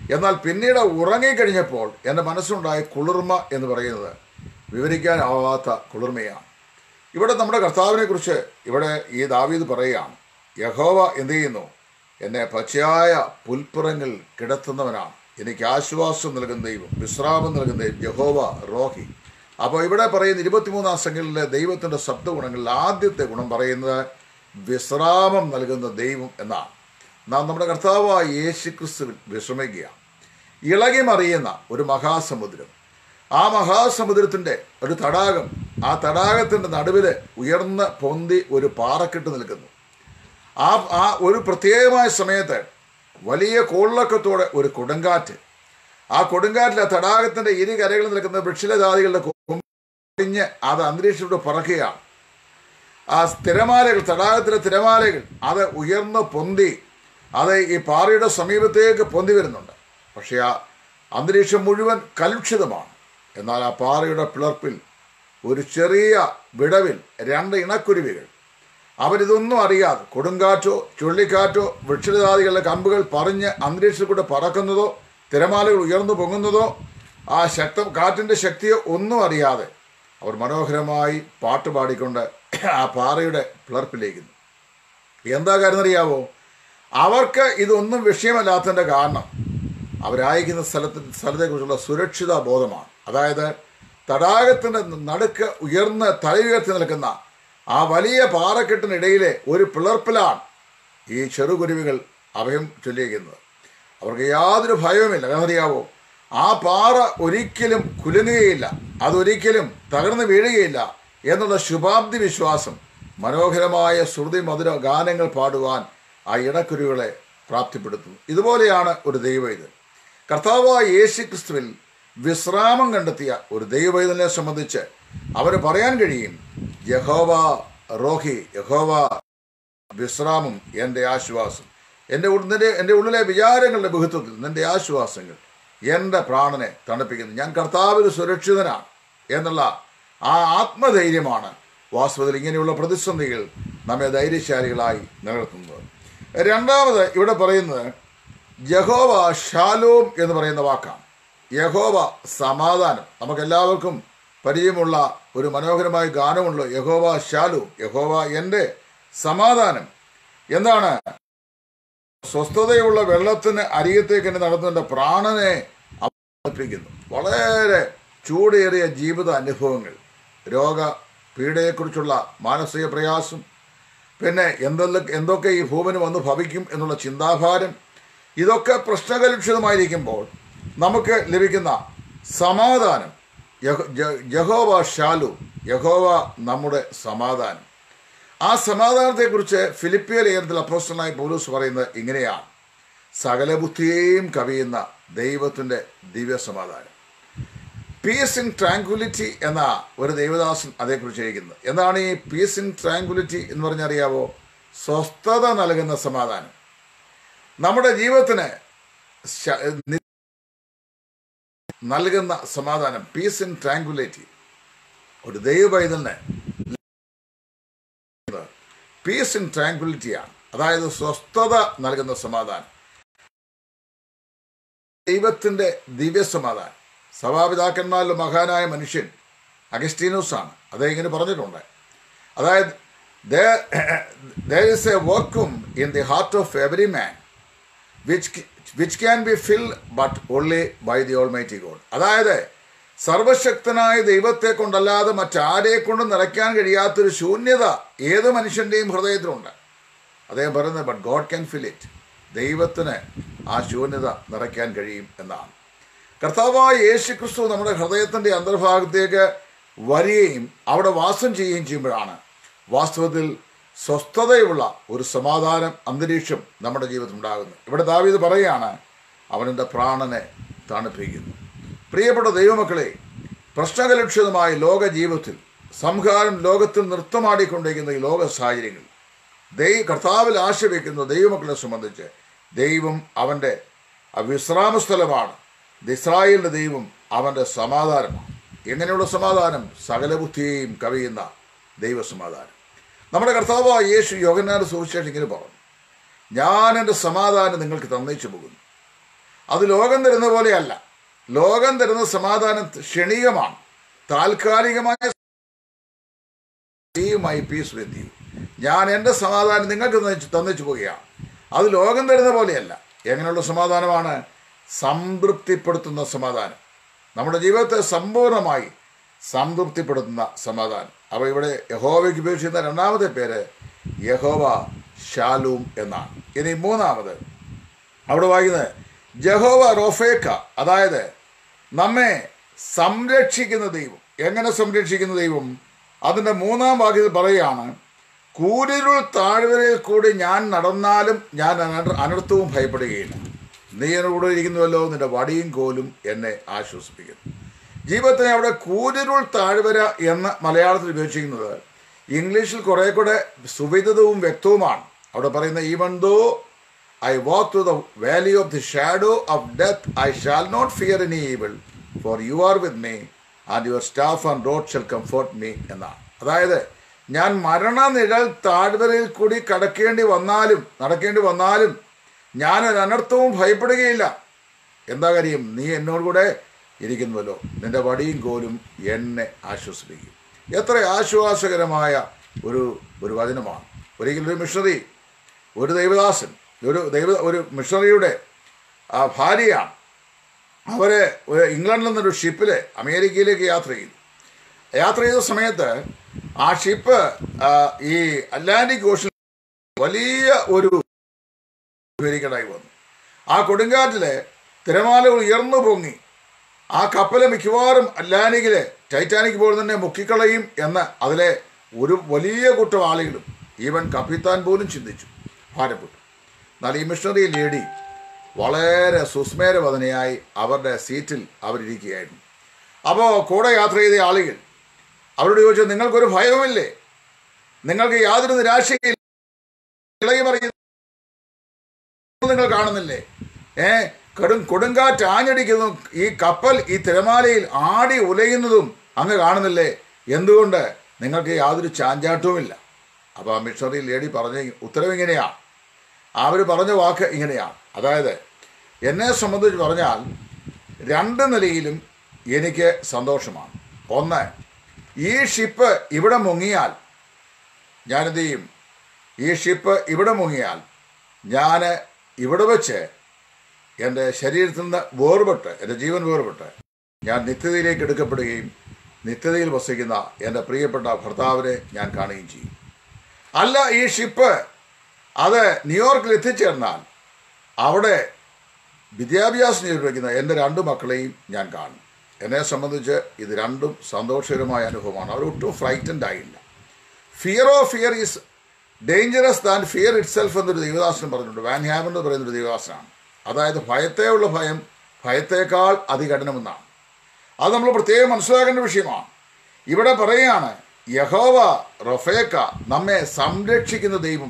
എന്നാൽ പിന്നീട് ഉറങ്ങിക്കഴിഞ്ഞപ്പോൾ എൻ്റെ മനസ്സിലുണ്ടായ കുളിർമ എന്ന് പറയുന്നത് വിവരിക്കാനാവാത്ത കുളിർമയാണ് ഇവിടെ നമ്മുടെ കർത്താവിനെ കുറിച്ച് ഇവിടെ ഈ ദാവീദ് പറയുകയാണ് യഹോവ എന്ത് ചെയ്യുന്നു എന്നെ പച്ചയായ പുൽപ്പുറങ്ങൾ കിടത്തുന്നവനാണ് എനിക്ക് ആശ്വാസം നൽകുന്ന ദൈവം വിശ്രാമം നൽകുന്ന ദൈവം യഹോവ റോഹി അപ്പോൾ ഇവിടെ പറയുന്ന ഇരുപത്തിമൂന്നാം സംഘങ്ങളിലെ ദൈവത്തിൻ്റെ ശബ്ദഗുണങ്ങളിൽ ആദ്യത്തെ ഗുണം പറയുന്നത് വിശ്രാമം നൽകുന്ന ദൈവം എന്നാണ് നാം നമ്മുടെ കർത്താവായ യേശു ക്രിസ്തുവിൽ വിശ്രമിക്കുകയാണ് ഇളകി മറിയുന്ന ഒരു മഹാസമുദ്രം ആ മഹാസമുദ്രത്തിൻ്റെ ഒരു തടാകം ആ തടാകത്തിൻ്റെ നടുവിൽ ഉയർന്ന് പൊന്തി ഒരു പാറക്കെട്ട് നിൽക്കുന്നു ആ ആ ഒരു പ്രത്യേകമായ സമയത്ത് വലിയ കോളിളക്കത്തോടെ ഒരു കൊടുങ്കാറ്റ് ആ കൊടുങ്കാറ്റിൽ ആ തടാകത്തിൻ്റെ ഇരു കരകളിൽ നിൽക്കുന്ന വൃക്ഷലജാതികളുടെ കൊമ്പിഞ്ഞ് അത് അന്തരീക്ഷത്തോട് പറക്കുകയാണ് ആ തിരമാലകൾ തടാകത്തിലെ തിരമാലകൾ അത് ഉയർന്ന് പൊന്തി അത് ഈ പാറയുടെ സമീപത്തേക്ക് പൊന്തി വരുന്നുണ്ട് പക്ഷേ ആ അന്തരീക്ഷം മുഴുവൻ കലുഷിതമാണ് എന്നാൽ ആ പാറയുടെ പിളർപ്പിൽ ഒരു ചെറിയ വിടവിൽ രണ്ട് ഇണക്കുരുവികൾ അവരിതൊന്നും അറിയാതെ കൊടുങ്കാറ്റോ ചുഴലിക്കാറ്റോ വൃക്ഷജാതികളുടെ കമ്പുകൾ പറഞ്ഞ് അന്തരീക്ഷത്തിൽ കൂടെ പറക്കുന്നതോ തിരമാലകൾ ഉയർന്നു പൊങ്ങുന്നതോ ആ ശക്തം കാറ്റിൻ്റെ ശക്തിയോ ഒന്നും അറിയാതെ അവർ മനോഹരമായി പാട്ട് പാടിക്കൊണ്ട് ആ പാറയുടെ പിളർപ്പിലേക്ക് എന്താ കാര്യം അറിയാവോ അവർക്ക് ഇതൊന്നും വിഷയമല്ലാത്തതിൻ്റെ കാരണം അവരായിരിക്കുന്ന സ്ഥലത്ത് സ്ഥലത്തെക്കുറിച്ചുള്ള സുരക്ഷിത ബോധമാണ് അതായത് തടാകത്തിൻ്റെ നടുക്ക് ഉയർന്ന് തലയുയർത്തി നിൽക്കുന്ന ആ വലിയ പാറക്കെട്ടിനിടയിലെ ഒരു പിളർപ്പിലാണ് ഈ ചെറുകുരുവികൾ അഭയം ചൊല്ലിയിരിക്കുന്നത് അവർക്ക് യാതൊരു ഭയവുമില്ല അറിയാവോ ആ പാറ ഒരിക്കലും കുലുങ്ങുകയില്ല അതൊരിക്കലും തകർന്നു വീഴുകയില്ല എന്നുള്ള ശുഭാബ്ദി വിശ്വാസം മനോഹരമായ ശ്രുതി മധുര ഗാനങ്ങൾ പാടുവാൻ ആ ഇടക്കുരുവികളെ പ്രാപ്തിപ്പെടുത്തുന്നു ഇതുപോലെയാണ് ഒരു ദൈവവൈദ്യൻ കർത്താവായ യേശു ക്രിസ്തുവിൽ വിശ്രാമം കണ്ടെത്തിയ ഒരു ദൈവവൈദ്യനെ സംബന്ധിച്ച് അവന് പറയാൻ കഴിയും യഹോവ റോഹി യഹോവ വിശ്രാമം എൻ്റെ ആശ്വാസം എൻ്റെ നിന്റെ എൻ്റെ ഉള്ളിലെ വിചാരങ്ങളുടെ ബഹുത്വത്തിൽ നിന്റെ ആശ്വാസങ്ങൾ എൻ്റെ പ്രാണനെ തണുപ്പിക്കുന്നു ഞാൻ കർത്താവിൽ സുരക്ഷിതനാണ് എന്നുള്ള ആ ആത്മധൈര്യമാണ് വാസ്തവത്തിൽ ഇങ്ങനെയുള്ള പ്രതിസന്ധികൾ നമ്മെ ധൈര്യശാലികളായി നിലനിർത്തുന്നത് രണ്ടാമത് ഇവിടെ പറയുന്നത് യഹോവ ഷാലോം എന്ന് പറയുന്ന വാക്കാണ് യഹോവ സമാധാനം നമുക്കെല്ലാവർക്കും പരിചയമുള്ള ഒരു മനോഹരമായ ഗാനമുള്ള യഹോവ ഷാലോം യഹോവ എൻ്റെ സമാധാനം എന്താണ് സ്വസ്ഥതയുള്ള വെള്ളത്തിന് അരികത്തേക്ക് എന്നെ നടത്തുന്ന പ്രാണനെ അർപ്പിക്കുന്നു വളരെ ചൂടേറിയ ജീവിത അനുഭവങ്ങൾ രോഗ പീഡയെക്കുറിച്ചുള്ള മാനസിക പ്രയാസം പിന്നെ എന്തെല്ലാം എന്തൊക്കെ ഈ ഭൂമിന് വന്ന് ഭവിക്കും എന്നുള്ള ചിന്താഭാരം ഇതൊക്കെ പ്രശ്നകലുഷിതമായിരിക്കുമ്പോൾ നമുക്ക് ലഭിക്കുന്ന സമാധാനം യഹോവ ഷാലു യഹോവ നമ്മുടെ സമാധാനം ആ സമാധാനത്തെക്കുറിച്ച് ഫിലിപ്പിയ ലേഖനത്തിൽ അപ്പോസ്റ്റലായി പോലീസ് പറയുന്നത് ഇങ്ങനെയാണ് സകല ബുദ്ധിയെയും കവിയുന്ന ദൈവത്തിൻ്റെ ദിവ്യ സമാധാനം പീസ് ഇൻ ട്രാങ്കുലിറ്റി എന്ന ഒരു ദൈവദാസൻ അതേക്കുറിച്ച് എഴുതുന്നത് എന്താണ് ഈ പീസ് ഇൻ ട്രാങ്കുലിറ്റി എന്ന് പറഞ്ഞറിയാവോ സ്വസ്ഥത നൽകുന്ന സമാധാനം നമ്മുടെ ജീവിതത്തിന് നൽകുന്ന സമാധാനം പീസ് ഇൻ ട്രാങ്കുലിറ്റി ഒരു ദൈവപൈതലിന് പീസ് ഇൻ ട്രാങ്കുലിറ്റിയാണ് അതായത് സ്വസ്ഥത നൽകുന്ന സമാധാനം ദൈവത്തിൻ്റെ ദിവ്യ സമാധാനം സഭാപിതാക്കന്മാരിലെ മഹാനായ മനുഷ്യൻ അഗസ്റ്റീനോസ് ആണ് അദ്ദേഹം ഇങ്ങനെ പറഞ്ഞിട്ടുണ്ട് അതായത് there is a vacuum in the heart of every man which which can be fill but only by the almighty God അതായത് സർവശക്തനായ ദൈവത്തെ കൊണ്ടല്ലാതെ മറ്റാരെ കൊണ്ടും നിറയ്ക്കാൻ കഴിയാത്തൊരു ശൂന്യത ഏത് മനുഷ്യൻ്റെയും ഹൃദയത്തിലുണ്ട് അദ്ദേഹം പറയുന്നത് but God can fill it ദൈവത്തിന് ആ ശൂന്യത നിറയ്ക്കാൻ കഴിയും എന്നാണ് കർത്താവായ യേശു ക്രിസ്തു നമ്മുടെ ഹൃദയത്തിൻ്റെ അന്തർഭാഗത്തേക്ക് വരികയും അവിടെ വാസം ചെയ്യുകയും ചെയ്യുമ്പോഴാണ് വാസ്തവത്തിൽ സ്വസ്ഥതയുള്ള ഒരു സമാധാനം അന്തരീക്ഷം നമ്മുടെ ജീവിതത്തിൽ ഉണ്ടാകുന്നത് ഇവിടെ ദാവീദ് പറയുകയാണ് അവനെൻ്റെ പ്രാണനെ തണുപ്പിക്കുന്നു പ്രിയപ്പെട്ട ദൈവമക്കളെ പ്രശ്നകലുഷിതമായ ലോക ജീവിതത്തിൽ സംഹാരം ലോകത്തിൽ നൃത്തമാടിക്കൊണ്ടിരിക്കുന്ന ഈ ലോക സാഹചര്യങ്ങൾ ദൈവ കർത്താവിൽ ആശ വയ്ക്കുന്ന ദൈവമക്കളെ സംബന്ധിച്ച് ദൈവം അവൻ്റെ വിശ്രാമ സ്ഥലമാണ് ഇസ്രായേലിൻ്റെ ദൈവം അവൻ്റെ സമാധാനമാണ് എങ്ങനെയുള്ള സമാധാനം സകല ബുദ്ധിയെയും കവിയുന്ന ദൈവസമാധാനം നമ്മുടെ കർത്താവായ യേശു യോഗനാന്റെ സുവിശേഷം ഇങ്ങനെ പറഞ്ഞു ഞാൻ എൻ്റെ സമാധാനം നിങ്ങൾക്ക് തന്നയിച്ചു പോകുന്നു അത് ലോകം തരുന്ന പോലെയല്ല ലോകം തരുന്ന സമാധാനം ക്ഷണികമാണ് താൽക്കാലികമായ മൈ പീസ് വിത്ത് യു ഞാൻ എൻ്റെ സമാധാനം നിങ്ങൾക്ക് തന്നിച്ച് തന്നിച്ചു പോവുകയാണ് അത് ലോകം തരുന്ന പോലെയല്ല എങ്ങനെയുള്ള സമാധാനമാണ് സംതൃപ്തിപ്പെടുത്തുന്ന സമാധാനം നമ്മുടെ ജീവിതത്തെ സമ്പൂർണ്ണമായി സംതൃപ്തിപ്പെടുത്തുന്ന സമാധാനം അപ്പോൾ ഇവിടെ യഹോവയ്ക്ക് ഉപയോഗിച്ചിരുന്ന രണ്ടാമത്തെ പേര് യഹോവ ഷാലൂം എന്നാണ് ഇനി മൂന്നാമത് അവിടെ വായിക്കുന്നത് ജഹോവ റോഫേക്ക അതായത് നമ്മെ സംരക്ഷിക്കുന്ന ദൈവം എങ്ങനെ സംരക്ഷിക്കുന്ന ദൈവം അതിൻ്റെ മൂന്നാം വാക്യത്തിൽ പറയുകയാണ് കൂരിരുൾ താഴ്വരയിൽ കൂടി ഞാൻ നടന്നാലും ഞാൻ അനർ- അനർത്ഥവും ഭയപ്പെടുകയില്ല നീ എന്നോട് ഇരിക്കുന്നുവല്ലോ നിന്റെ വടിയും കോലും എന്നെ ആശ്വസിപ്പിക്കുന്നു ജീവിതത്തിന് അവിടെ കൂരിരുൾ താഴ്വര എന്ന് മലയാളത്തിൽ ഉപയോഗിച്ചിരിക്കുന്നത് ഇംഗ്ലീഷിൽ കുറെ കൂടെ സുവിദിതവും വ്യക്തവുമാണ് അവിടെ പറയുന്ന even though I walk through the valley of the shadow of death I shall not fear any evil for you are with me and your staff and rod shall comfort me എന്നാണ് അതായത് ഞാൻ മരണനിഴൽ താഴ്വരയിൽ കൂടി കടക്കേണ്ടി വന്നാലും നടക്കേണ്ടി വന്നാലും ഞാൻ ഒരു അനർത്ഥവും ഭയപ്പെടുകയില്ല എന്താ കാര്യം നീ എന്നോട് കൂടെ ഇരിക്കുന്നുവല്ലോ നിന്റെ വടിയും കോലും എന്നെ ആശ്വസിപ്പിക്കും എത്ര ആശ്വാസകരമായ ഒരു ഒരു വചനമാണ് ഒരിക്കലും ഒരു മിഷണറി ഒരു ദൈവദാസൻ ഒരു ദൈവ ഒരു മിഷണറിയുടെ ആ ഭാര്യയാണ് അവര് ഒരു ഇംഗ്ലണ്ടിൽ നിന്നൊരു ഷിപ്പിൽ അമേരിക്കയിലേക്ക് യാത്ര ചെയ്തു യാത്ര ചെയ്ത സമയത്ത് ആ ഷിപ്പ് ആ, ഈ അറ്റ്ലാന്റിക് ഓഷൻ വലിയ ഒരു വിവരിക്കടായി വന്നു ആ കൊടുങ്കാറ്റില് തിരമാലകൾ ഉയർന്നു പൊങ്ങി ആ കപ്പല് മിക്കവാറും അറ്റ്ലാന്റിക്കിലെ ടൈറ്റാനിക് പോലെ തന്നെ മുക്കിക്കളയും എന്ന് അതിലെ ഒരു വലിയ കൂട്ടം ആളുകളും ഈവൻ കപ്പിത്താൻ പോലും ചിന്തിച്ചു ഭാരപ്പെട്ടു എന്നാൽ ഈ മിഷണറി ലേഡി വളരെ സുസ്മേരവദനയായി അവരുടെ സീറ്റിൽ അവരിയ്ക്കുകയായിരുന്നു അപ്പോൾ കൂടെ യാത്ര ചെയ്ത ആളുകൾ അവരോട് ചോദിച്ചു നിങ്ങൾക്കൊരു ഭയവുമില്ലേ നിങ്ങൾക്ക് യാതൊരു നിരാശയില്ല ഇളകി മറിയുന്ന നിങ്ങൾ കാണുന്നില്ലേ ഏ കടും കൊടുങ്കാറ്റ് ആഞ്ഞടിക്കുന്നതും ഈ കപ്പൽ ഈ തിരമാലയിൽ ആടി ഉലയുന്നതും അങ്ങ് കാണുന്നില്ലേ എന്തുകൊണ്ട് നിങ്ങൾക്ക് യാതൊരു ചാഞ്ചാട്ടവുമില്ല അപ്പോൾ ആ മിഷണറി ലേഡി പറഞ്ഞ ഉത്തരവ് ഇങ്ങനെയാണ് അവർ പറഞ്ഞ വാക്ക് ഇങ്ങനെയാണ് അതായത് എന്നെ സംബന്ധിച്ച് പറഞ്ഞാൽ രണ്ട് നിലയിലും എനിക്ക് സന്തോഷമാണ് ഒന്ന് ഈ ഷിപ്പ് ഇവിടെ മുങ്ങിയാൽ ഞാനെന്ത് ചെയ്യും ഈ ഷിപ്പ് ഇവിടെ മുങ്ങിയാൽ ഞാൻ ഇവിടെ വെച്ച് എൻ്റെ ശരീരത്തിൽ നിന്ന് വേർപെട്ട് എൻ്റെ ജീവൻ വേർപെട്ട് ഞാൻ നിത്യതയിലേക്ക് എടുക്കപ്പെടുകയും നിത്യതയിൽ വസിക്കുന്ന എൻ്റെ പ്രിയപ്പെട്ട ഭർത്താവിനെ ഞാൻ കാണുകയും ചെയ്യും അല്ല ഈ ഷിപ്പ് അത് ന്യൂയോർക്കിൽ എത്തിച്ചേർന്നാൽ അവിടെ വിദ്യാഭ്യാസം നിർവഹിക്കുന്ന എൻ്റെ രണ്ട് മക്കളെയും ഞാൻ കാണും എന്നെ സംബന്ധിച്ച് ഇത് രണ്ടും സന്തോഷകരമായ അനുഭവമാണ് അവർ ഒട്ടും ഫ്രൈറ്റൻഡ് ആയില്ല fear of fear is dangerous than fear itself എന്നൊരു ദേവദാസൻ പറഞ്ഞിട്ടുണ്ട് വാൻ ഹാമൻ എന്ന് പറയുന്നൊരു ദേവദാസനാണ് അതായത് ഭയത്തെയുള്ള ഭയം ഭയത്തേക്കാൾ അതികഠിനമെന്നാണ് അത് നമ്മൾ പ്രത്യേകം മനസ്സിലാക്കേണ്ട വിഷയമാണ് ഇവിടെ പറയുകയാണ് യഹോവ റൊഫേക്ക നമ്മെ സംരക്ഷിക്കുന്ന ദൈവം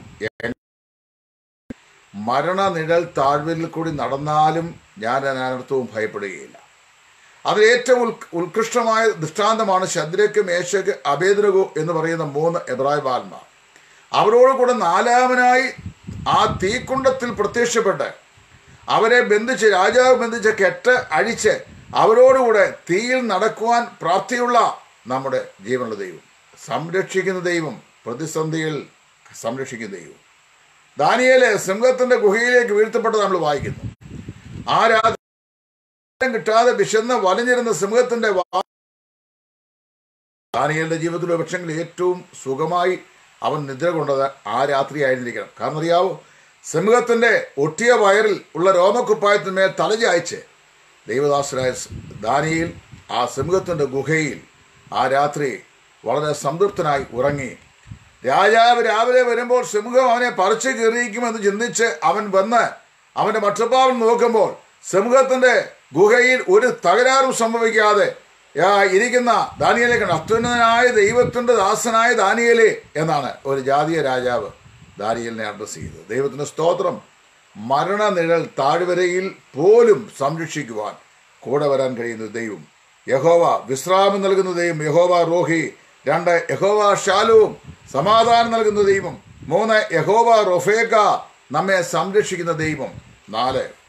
മരണനിഴൽ താഴ്വരിൽ കൂടി നടന്നാലും ഞാൻ അനർത്ഥവും ഭയപ്പെടുകയില്ല അതിൽ ഏറ്റവും ഉൽ ഉത്കൃഷ്ടമായ ദൃഷ്ടാന്തമാണ് ശദ്രക്ക് മേശക്ക് അഭേദ്രകു എന്ന് പറയുന്ന മൂന്ന് എബ്രായ ബാൽമാർ അവരോട് കൂടെ നാലാമനായി ആ തീക്കുണ്ടത്തിൽ പ്രത്യക്ഷപ്പെട്ട് അവരെ ബന്ധിച്ച് രാജാവ് ബന്ധിച്ച് കെട്ട് അഴിച്ച് അവരോടുകൂടെ തീയിൽ നടക്കുവാൻ പ്രാപ്തിയുള്ള നമ്മുടെ ജീവനുള്ള ദൈവം സംരക്ഷിക്കുന്ന ദൈവം പ്രതിസന്ധിയിൽ സംരക്ഷിക്കുന്ന ദൈവം ദാനിയേലെ സിംഹത്തിന്റെ ഗുഹയിലേക്ക് വീഴ്ത്തപ്പെട്ടത് നമ്മൾ വായിക്കുന്നു ആ രാത്രി കിട്ടാതെ വിശന്ന് വലഞ്ഞിരുന്ന സിംഹത്തിന്റെ വാ ദാനിയലിന്റെ ജീവിതത്തിലെ പക്ഷെങ്കിൽ ഏറ്റവും സുഖമായി അവൻ നിദ്ര കൊണ്ടത് ആ രാത്രി ആയിരുന്നിരിക്കണം കാരണം അറിയാവോ സിംഹത്തിന്റെ ഒട്ടിയ വയറിൽ ഉള്ള രോമക്കുപ്പായത്തിന്മേൽ തലചായ്ച്ച് ദൈവദാസരായ ദാനിയിൽ ആ സിംഹത്തിന്റെ ഗുഹയിൽ ആ രാത്രി വളരെ സംതൃപ്തനായി ഉറങ്ങി രാജാവ് രാവിലെ വരുമ്പോൾ സിംഹം അവനെ പറിച്ചു കീറിയിക്കുമെന്ന് ചിന്തിച്ച് അവൻ വന്ന് അവന്റെ മട്ടപ്പാവിൽ നോക്കുമ്പോൾ സിംഹത്തിന്റെ ഗുഹയിൽ ഒരു തകരാറും സംഭവിക്കാതെ ആ, ഇരിക്കുന്ന ദാനിയലെ കണ്ട് അത്യുന്നതനായ ദൈവത്തിന്റെ ദാസനായ ദാനിയലെ എന്നാണ് ഒരു ജാതീയ രാജാവ് ദാനിയലിനെ അഡ്രസ് ചെയ്തത് ദൈവത്തിന്റെ സ്തോത്രം മരണനിഴൽ താഴ്വരയിൽ പോലും സംരക്ഷിക്കുവാൻ കൂടെ വരാൻ കഴിയുന്ന ദൈവം യഹോവ വിശ്രാമം നൽകുന്ന ദൈവം യഹോവ റോഹി രണ്ട് യഹോവ ഷാലുവും സമാധാനം നൽകുന്ന ദൈവം മൂന്ന് യഹോവ റൊഫേക്ക നമ്മെ സംരക്ഷിക്കുന്ന ദൈവം നാല്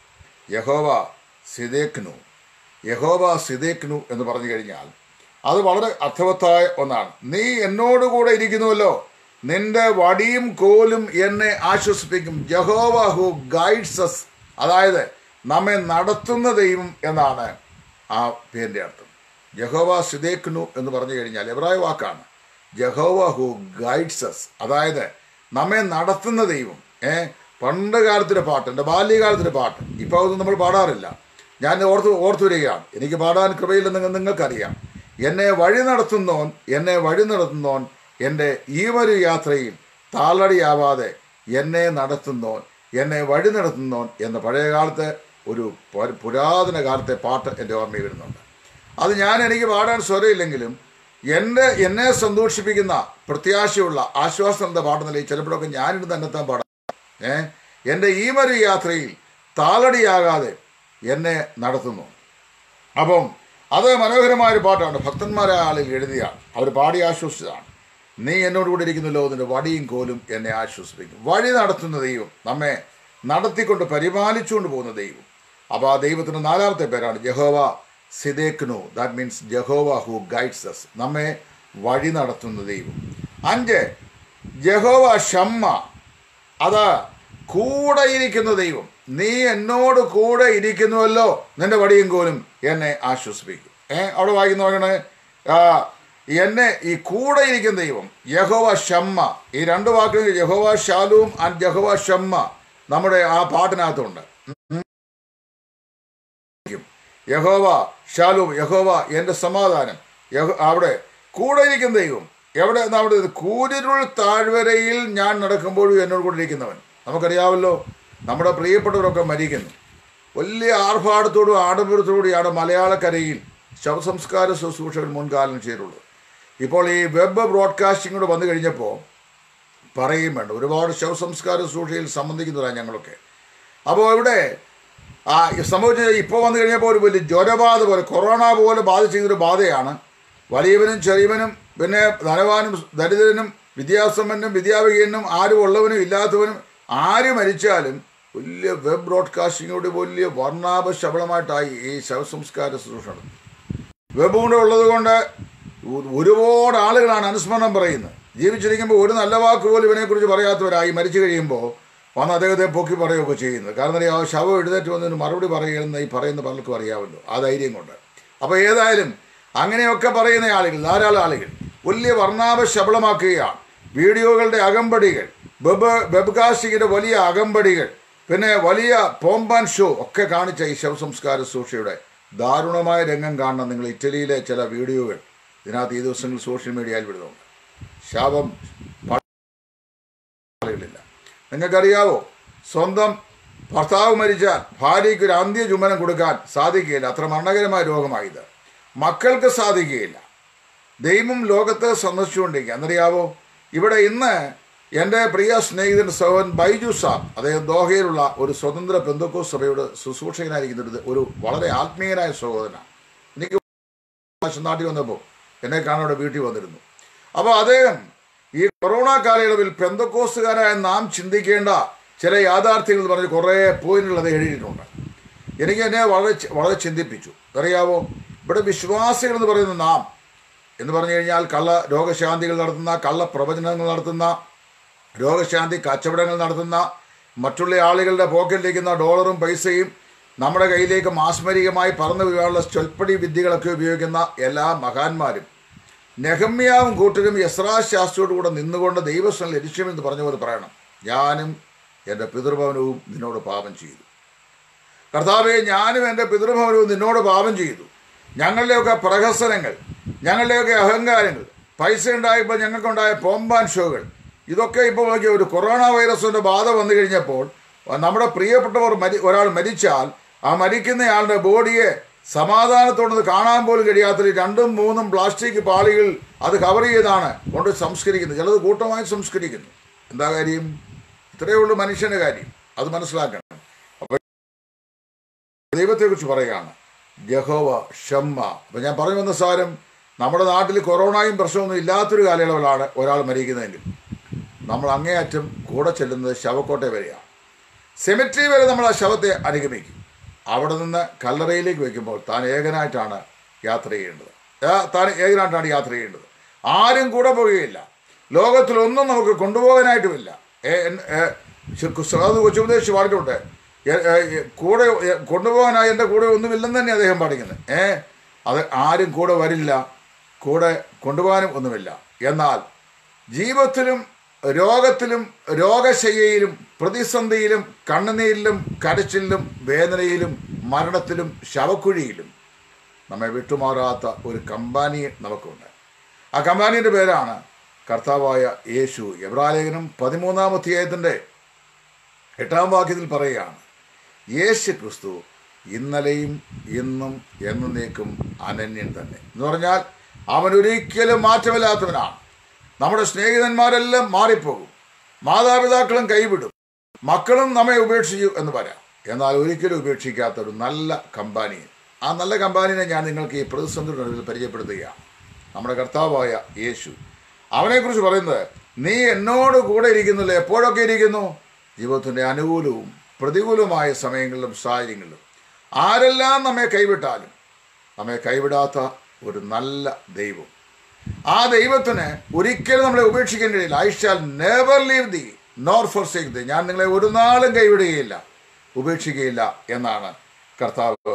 യഹോവ സിദേക്നു യഹോവ സിദേക്നു എന്ന് പറഞ്ഞു കഴിഞ്ഞാൽ അത് വളരെ അർത്ഥവത്തായ ഒന്നാണ് നീ എന്നോടുകൂടെ ഇരിക്കുന്നുവല്ലോ നിന്റെ വടിയും കോലും എന്നെ ആശ്വസിപ്പിക്കും യഹോവ ഹു ഗൈഡ്സ് അസ് അതായത് നമ്മെ നടത്തുന്ന ദൈവം എന്നാണ് ആ പേരിൻ്റെ അർത്ഥം യഹോവ സിദേക്നു എന്ന് പറഞ്ഞു കഴിഞ്ഞാൽ എബ്രായ വാക്കാണ് യഹോവ ഹു ഗൈഡ്സ് അസ് അതായത് നമ്മെ നടത്തുന്ന ദൈവം ഏ പണ്ട് കാലത്തിലെ പാട്ട് എൻ്റെ ബാല്യകാലത്തിലെ പാട്ട് ഇപ്പോൾ അതൊന്നും നമ്മൾ പാടാറില്ല ഞാൻ ഓർത്ത് ഓർത്തു വരികയാണ് എനിക്ക് പാടാൻ കൃപയില്ലെന്ന് നിങ്ങൾക്കറിയാം എന്നെ വഴി നടത്തുന്നോൻ എന്നെ വഴി നടത്തുന്നോൻ എൻ്റെ ഈ ഒരു യാത്രയിൽ താളടിയാവാതെ എന്നെ നടത്തുന്നോൻ എന്നെ വഴി നടത്തുന്നോൻ എന്ന പഴയ കാലത്തെ ഒരു പു- പുരാതന കാലത്തെ പാട്ട് എൻ്റെ ഓർമ്മയിൽ വരുന്നുണ്ട് അത് ഞാൻ എനിക്ക് പാടാൻ സ്വരമില്ലെങ്കിലും എൻ്റെ എന്നെ സന്തോഷിപ്പിക്കുന്ന പ്രത്യാശയുള്ള ആശ്വാസം എന്ന പാട്ട് നിലയിൽ ചിലപ്പോഴൊക്കെ ഞാനിട്ട് തന്നെത്താൻ പാടാം ഏ എൻ്റെ ഈ ഒരു യാത്രയിൽ താളടിയാകാതെ എന്നെ നടത്തുന്നു അപ്പം അത് മനോഹരമായ ഒരു പാട്ടാണ് ഭക്തന്മാരായ ആളിൽ എഴുതിയാണ് അവർ പാടി ആശ്വസിച്ചതാണ് നീ എന്നോട് കൂടെ ഇരിക്കുന്നല്ലോ അതിൻ്റെ വടിയും കോലും എന്നെ ആശ്വസിപ്പിക്കും വഴി നടത്തുന്ന ദൈവം നമ്മെ നടത്തിക്കൊണ്ട് പരിപാലിച്ചുകൊണ്ട് പോകുന്ന ദൈവം അപ്പോൾ ആ ദൈവത്തിൻ്റെ നാലാമത്തെ പേരാണ് Jehovah Tsidkenu that means Jehovah who guides us നമ്മെ വഴി നടത്തുന്ന ദൈവം അഞ്ച് ജഹോവ ഷമ്മ അത് കൂടെ ഇരിക്കുന്ന ദൈവം നീ എന്നോട് കൂടെ ഇരിക്കുന്നുവല്ലോ നിന്റെ വടിയും കോലും എന്നെ ആശ്വസിപ്പിക്കും ഏ അവിടെ വായിക്കുന്ന നോക്കണേ ആ, എന്നെ ഈ കൂടെ ഇരിക്കുന്ന ദൈവം യഹോവ ഷമ്മ ഈ രണ്ട് വാക്കുകൾ യഹോവ ഷാലൂം ആൻഡ് യഹോവ ഷമ്മ നമ്മുടെ ആ പാട്ടിനകത്തുണ്ട് യഹോവ ഷാലൂം യഹോവ എൻ്റെ സമാധാനം യഹോ- അവിടെ കൂടെ ഇരിക്കുന്ന ദൈവം എവിടെ എന്നാ അവിടെ ഇത്? കൂരിരുൾ താഴ്വരയിൽ ഞാൻ നടക്കുമ്പോഴും എന്നോട് കൂടെ ഇരിക്കുന്നവൻ നമുക്കറിയാമല്ലോ നമ്മുടെ പ്രിയപ്പെട്ടവരൊക്കെ മരിക്കുന്നു വലിയ ആർഭാടത്തോടും ആഡംബരത്തോടുകൂടിയാണ് മലയാളക്കരയിൽ ശവസംസ്കാര ശുശ്രൂഷകൾ മുൻകാലം ചെയ്തിട്ടുള്ളത് ഇപ്പോൾ ഈ വെബ് ബ്രോഡ്കാസ്റ്റിംഗ് കൂടെ വന്നു കഴിഞ്ഞപ്പോൾ പറയും വേണ്ട ഒരുപാട് ശവസംസ്കാര ശുശ്രൂഷയിൽ സംബന്ധിക്കുന്നവരാണ് ഞങ്ങളൊക്കെ അപ്പോൾ ഇവിടെ ആ സംഭവിച്ച ഇപ്പോൾ വന്നു കഴിഞ്ഞപ്പോൾ ഒരു വലിയ ജ്വരബാധ പോലെ കൊറോണ പോലെ ബാധിച്ചിരുന്നൊരു ബാധയാണ് വലിയവനും ചെറിയവനും പിന്നെ ധനവാനും ദരിദ്രനും വിദ്യാസമ്പന്നും വിദ്യാവിഹീനും ആരും ഉള്ളവനും ഇല്ലാത്തവനും ആര് മരിച്ചാലും വലിയ വെബ് ബ്രോഡ്കാസ്റ്റിങ്ങോട് വലിയ വർണ്ണാഭ ശബളമായിട്ടായി ഈ ശവസംസ്കാര ശുശ്രൂഷ നടത്തുന്നത്. വെബ് കൂടെ ഉള്ളത് കൊണ്ട് ഒ- ഒരുപാട് ആളുകളാണ് അനുസ്മരണം പറയുന്നത് ജീവിച്ചിരിക്കുമ്പോൾ ഒരു നല്ല വാക്ക് പോലും ഇവനെക്കുറിച്ച് പറയാത്തവരായി മരിച്ചു കഴിയുമ്പോൾ വന്ന് അദ്ദേഹത്തെ പൊക്കി പറയുകയൊക്കെ ചെയ്യുന്നത് കാരണം അറിയാം ആ ശവം എഴുന്നേറ്റ് വന്നതിന് മറുപടി പറയുന്ന ഈ പറയുന്ന പലർക്കും അറിയാമല്ലോ ആ ധൈര്യം കൊണ്ട് അപ്പോൾ ഏതായാലും അങ്ങനെയൊക്കെ പറയുന്ന ആളുകൾ ധാരാളം ആളുകൾ വലിയ വർണ്ണാഭ ശബളമാക്കുകയാണ് വീഡിയോകളുടെ അകമ്പടികൾ വെബ് വെബ്കാസ്റ്റിങ്ങിൻ്റെ വലിയ അകമ്പടികൾ പിന്നെ വലിയ പോംപാൻ ഷോ ഒക്കെ കാണിച്ച ഈ ശവസംസ്കാര സൂക്ഷിയുടെ ദാരുണമായ രംഗം കാണുന്ന നിങ്ങൾ ഇറ്റലിയിലെ ചില വീഡിയോകൾ ഇതിനകത്ത് ഈ ദിവസങ്ങളിൽ സോഷ്യൽ മീഡിയയിൽ വിടുന്നുണ്ട് ശാപം ആളുകളില്ല നിങ്ങൾക്കറിയാവോ സ്വന്തം ഭർത്താവ് മരിച്ചാൽ ഭാര്യയ്ക്ക് ഒരു അന്ത്യ ചുമനം കൊടുക്കാൻ സാധിക്കുകയില്ല അത്ര മരണകരമായ രോഗമായത് മക്കൾക്ക് സാധിക്കുകയില്ല ദൈവം ലോകത്ത് സന്ദർശിച്ചുകൊണ്ടിരിക്കുക എന്നറിയാവോ ഇവിടെ ഇന്ന് എൻ്റെ പ്രിയ സ്നേഹിതൻ സഹോദരൻ ബൈജു സാർ അദ്ദേഹം ദോഹയിലുള്ള ഒരു സ്വതന്ത്ര പെന്തക്കോ സഭയുടെ ശുശ്രൂഷകനായിരിക്കുന്ന ഒരു- ഒരു വളരെ ആത്മീയനായ സഹോദരനാണ് എനിക്ക് പ്രാവശ്യം നാട്ടിൽ വന്നപ്പോൾ എന്നെ കാണാൻ ഇവിടെ വീട്ടിൽ വന്നിരുന്നു അപ്പോൾ അദ്ദേഹം ഈ കൊറോണ കാലയളവിൽ പെന്തക്കോസുകാരായ നാം ചിന്തിക്കേണ്ട ചില യാഥാർത്ഥ്യങ്ങൾ എന്ന് പറഞ്ഞ് കുറേ പോയിന്റുകൾ അത് എഴുതിയിട്ടുണ്ട് എനിക്ക് എന്നെ വളരെ ചി- വളരെ ചിന്തിപ്പിച്ചു അറിയാവോ ഇവിടെ വിശ്വാസികൾ എന്ന് പറയുന്ന നാം എന്ന് പറഞ്ഞു കഴിഞ്ഞാൽ കള്ള രോഗശാന്തികൾ നടത്തുന്ന കള്ള പ്രവചനങ്ങൾ നടത്തുന്ന രോഗശാന്തി കച്ചവടങ്ങൾ നടത്തുന്ന മറ്റുള്ള ആളുകളുടെ പോക്കറ്റിലിരിക്കുന്ന ഡോളറും പൈസയും നമ്മുടെ കയ്യിലേക്ക് മാസ്മരികമായി പറന്നു വീഴാനുള്ള ചൊൽപ്പടി വിദ്യകളൊക്കെ ഉപയോഗിക്കുന്ന എല്ലാ മഹാന്മാരും നെഹമ്യാവും കൂട്ടരും യസ്രാ ശാസ്ത്രിയോട് കൂടെ നിന്നുകൊണ്ട് ദൈവസ്ഥലം ലരിഷ്യമെന്ന് പറഞ്ഞ പോലെ പറയണം ഞാനും എൻ്റെ പിതൃഭവനവും നിന്നോട് പാപം ചെയ്തു കർത്താവെ ഞാനും എൻ്റെ പിതൃഭവനവും നിന്നോട് പാപം ചെയ്തു ഞങ്ങളുടെയൊക്കെ പ്രഹസനങ്ങൾ ഞങ്ങളുടെയൊക്കെ അഹങ്കാരങ്ങൾ പൈസ ഉണ്ടായപ്പോൾ ഞങ്ങൾക്കുണ്ടായ പോംബാൻ ഷോകൾ ഇതൊക്കെ ഇപ്പോൾ നോക്കിയ ഒരു കൊറോണ വൈറസിൻ്റെ ബാധ വന്നു കഴിഞ്ഞപ്പോൾ നമ്മുടെ പ്രിയപ്പെട്ടവർ മരി ഒരാൾ മരിച്ചാൽ ആ മരിക്കുന്നയാളുടെ ബോഡിയെ സമാധാനത്തോടൊന്ന് കാണാൻ പോലും കഴിയാത്ത രണ്ടും മൂന്നും പ്ലാസ്റ്റിക് പാളികൾ അത് കവർ ചെയ്താണ് കൊണ്ട് സംസ്കരിക്കുന്നത് ചിലത് കൂട്ടമായി സംസ്കരിക്കുന്നു എന്താ കാര്യം ഇത്രയേ ഉള്ളൂ മനുഷ്യൻ്റെ കാര്യം അത് മനസ്സിലാക്കണം ദൈവത്തെക്കുറിച്ച് പറയുകയാണ് യഹോവ ഷമ്മ അപ്പം ഞാൻ പറഞ്ഞു വന്ന സാരം നമ്മുടെ നാട്ടിൽ കൊറോണയും പ്രശ്നമൊന്നും ഇല്ലാത്തൊരു കാലയളവിലാണ് ഒരാൾ മരിക്കുന്നതെങ്കിൽ നമ്മൾ അങ്ങേയറ്റം കൂടെ ചെല്ലുന്നത് ശവക്കോട്ടെ വരെയാണ് സെമിട്രി വരെ നമ്മൾ ആ ശവത്തെ അനുഗമിക്കും അവിടെ നിന്ന് കല്ലറയിലേക്ക് വയ്ക്കുമ്പോൾ താൻ ഏകനായിട്ടാണ് യാത്ര ചെയ്യേണ്ടത് ആ, താൻ ഏകനായിട്ടാണ് യാത്ര ചെയ്യേണ്ടത് ആരും കൂടെ പോകുകയില്ല ലോകത്തിലൊന്നും നമുക്ക് കൊണ്ടുപോകാനായിട്ടുമില്ല ഏ, എൻ- ഏ, ശ- കു- അത് കൊച്ചുപദേശി പാടിയിട്ടുണ്ട് എ- ഏ, എ, കൂടെ എ, കൊണ്ടുപോകാനായി എൻ്റെ കൂടെ ഒന്നുമില്ലെന്ന് തന്നെ അദ്ദേഹം പാടിക്കുന്നത് ഏ അത് ആരും കൂടെ വരില്ല കൂടെ കൊണ്ടുപോകാനും ഒന്നുമില്ല എന്നാൽ ജീവിതത്തിലും രോഗത്തിലും രോഗശയ്യയിലും പ്രതിസന്ധിയിലും കണ്ണുനീരിലും കരച്ചിലും വേദനയിലും മരണത്തിലും ശവക്കുഴിയിലും നമ്മെ വിട്ടുമാറാത്ത ഒരു കമ്പാനി നമുക്കുണ്ട് ആ കമ്പാനിയുടെ പേരാണ് കർത്താവായ യേശു എബ്രാലേഖനം പതിമൂന്നാം അധ്യായത്തിൻ്റെ എട്ടാം വാക്യത്തിൽ പറയുകയാണ് യേശു ക്രിസ്തു ഇന്നലെയും ഇന്നും എന്നേക്കും അനന്യൻ തന്നെ എന്ന് പറഞ്ഞാൽ അവൻ ഒരിക്കലും മാറ്റമില്ലാത്തവനാണ് നമ്മുടെ സ്നേഹിതന്മാരെല്ലാം മാറിപ്പോകും മാതാപിതാക്കളും കൈവിടും മക്കളും നമ്മെ ഉപേക്ഷിച്ചു എന്ന് പറയാം എന്നാൽ ഒരിക്കലും ഉപേക്ഷിക്കാത്ത ഒരു നല്ല കമ്പാനി ആ നല്ല കമ്പാനിനെ ഞാൻ നിങ്ങൾക്ക് ഈ പ്രതിസന്ധിയുടെ നടുവിൽ പരിചയപ്പെടുത്തുകയാണ് നമ്മുടെ കർത്താവായ യേശു അവനെക്കുറിച്ച് പറയുന്നത് നീ എന്നോട് കൂടെ ഇരിക്കുന്നില്ല എപ്പോഴൊക്കെ ഇരിക്കുന്നു ജീവിതത്തിൻ്റെ അനുകൂലവും പ്രതികൂലവുമായ സമയങ്ങളിലും സാഹചര്യങ്ങളിലും ആരെല്ലാം നമ്മെ കൈവിട്ടാലും നമ്മെ കൈവിടാത്ത ഒരു നല്ല ദൈവം ആ ദൈവത്തിന് ഒരിക്കലും നമ്മളെ ഉപേക്ഷിക്കാൻ കഴിയില്ല I shall never leave thee nor forsake thee ഞാൻ നിങ്ങളെ ഒരു നാളും കൈവിടുകയില്ല ഉപേക്ഷിക്കുകയില്ല എന്നാണ് കർത്താവ്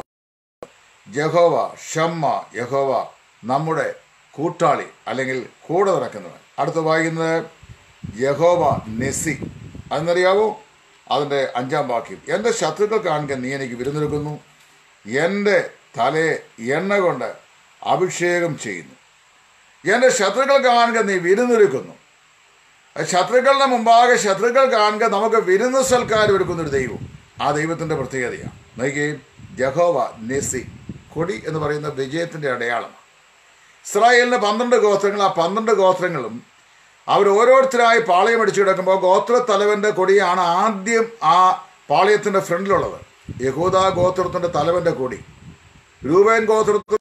ജഹോവ ഷമ്മ യഹോവ നമ്മുടെ കൂട്ടാളി അല്ലെങ്കിൽ കൂടെ നടക്കുന്നവൻ അടുത്ത് വായിക്കുന്നത് യഹോവ നെസി അതെന്നറിയാവോ അതിൻ്റെ അഞ്ചാം വാക്യം എൻ്റെ ശത്രുക്കൾ കാണുക നീ എനിക്ക് വിരുന്നൊരുക്കുന്നു എൻ്റെ തലയെ എണ്ണ കൊണ്ട് അഭിഷേകം ചെയ്യുന്നു എൻ്റെ ശത്രുക്കൾ കാണുക നീ വിരുന്നൊരുക്കുന്നു ശത്രുക്കളുടെ മുമ്പാകെ ശത്രുക്കൾ കാണുക നമുക്ക് വിരുന്ന് സൽക്കാരം ഒരുക്കുന്ന ഒരു ദൈവം ആ ദൈവത്തിൻ്റെ പ്രത്യേകതയാണ് നോക്കിയും ജഹോവ നെസി കൊടി എന്ന് പറയുന്ന വിജയത്തിൻ്റെ അടയാളമാണ് ഇസ്രായേലിൻ്റെ പന്ത്രണ്ട് ഗോത്രങ്ങൾ ആ പന്ത്രണ്ട് ഗോത്രങ്ങളും അവർ ഓരോരുത്തരായി പാളയം അടിച്ചു കിടക്കുമ്പോൾ ഗോത്ര തലവൻ്റെ കൊടിയാണ് ആദ്യം ആ പാളയത്തിൻ്റെ ഫ്രണ്ടിലുള്ളത് യഹൂദ ഗോത്രത്തിൻ്റെ തലവൻ്റെ കൊടി രൂപേൻ ഗോത്രത്തിൽ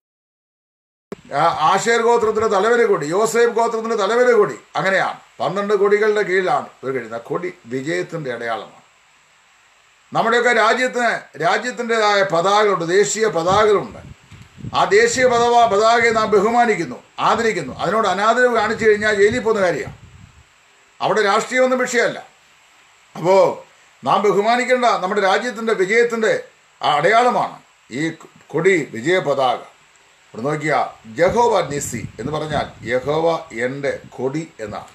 ആ, ആശേർ ഗോത്രത്തിന്റെ തലവരെ കൊടി യോസേഫ് ഗോത്രത്തിന്റെ തലവരെ കൊടി അങ്ങനെയാണ് പന്ത്രണ്ട് കൊടികളുടെ കീഴിലാണ് ഇവർ കഴിയുന്നത് ആ കൊടി വിജയത്തിന്റെ അടയാളമാണ് നമ്മുടെയൊക്കെ രാജ്യത്തിന് രാജ്യത്തിൻ്റെതായ പതാകകളുണ്ട് ദേശീയ പതാകകളുണ്ട് ആ ദേശീയ പതാക പതാകയെ നാം ബഹുമാനിക്കുന്നു ആദരിക്കുന്നു അതിനോട് അനാദരവ് കാണിച്ചു കഴിഞ്ഞാൽ ജയിലിൽ പോകുന്ന കാര്യമാണ് അവിടെ രാഷ്ട്രീയമൊന്നും വിഷയമല്ല അപ്പോൾ നാം ബഹുമാനിക്കേണ്ട നമ്മുടെ രാജ്യത്തിൻ്റെ വിജയത്തിൻ്റെ ആ അടയാളമാണ് ഈ കൊടി വിജയ പതാക ഇവിടെ നോക്കിയ യഹോവ നിസി എന്ന് പറഞ്ഞാൽ യഹോവ എൻ്റെ കൊടി എന്നാണ്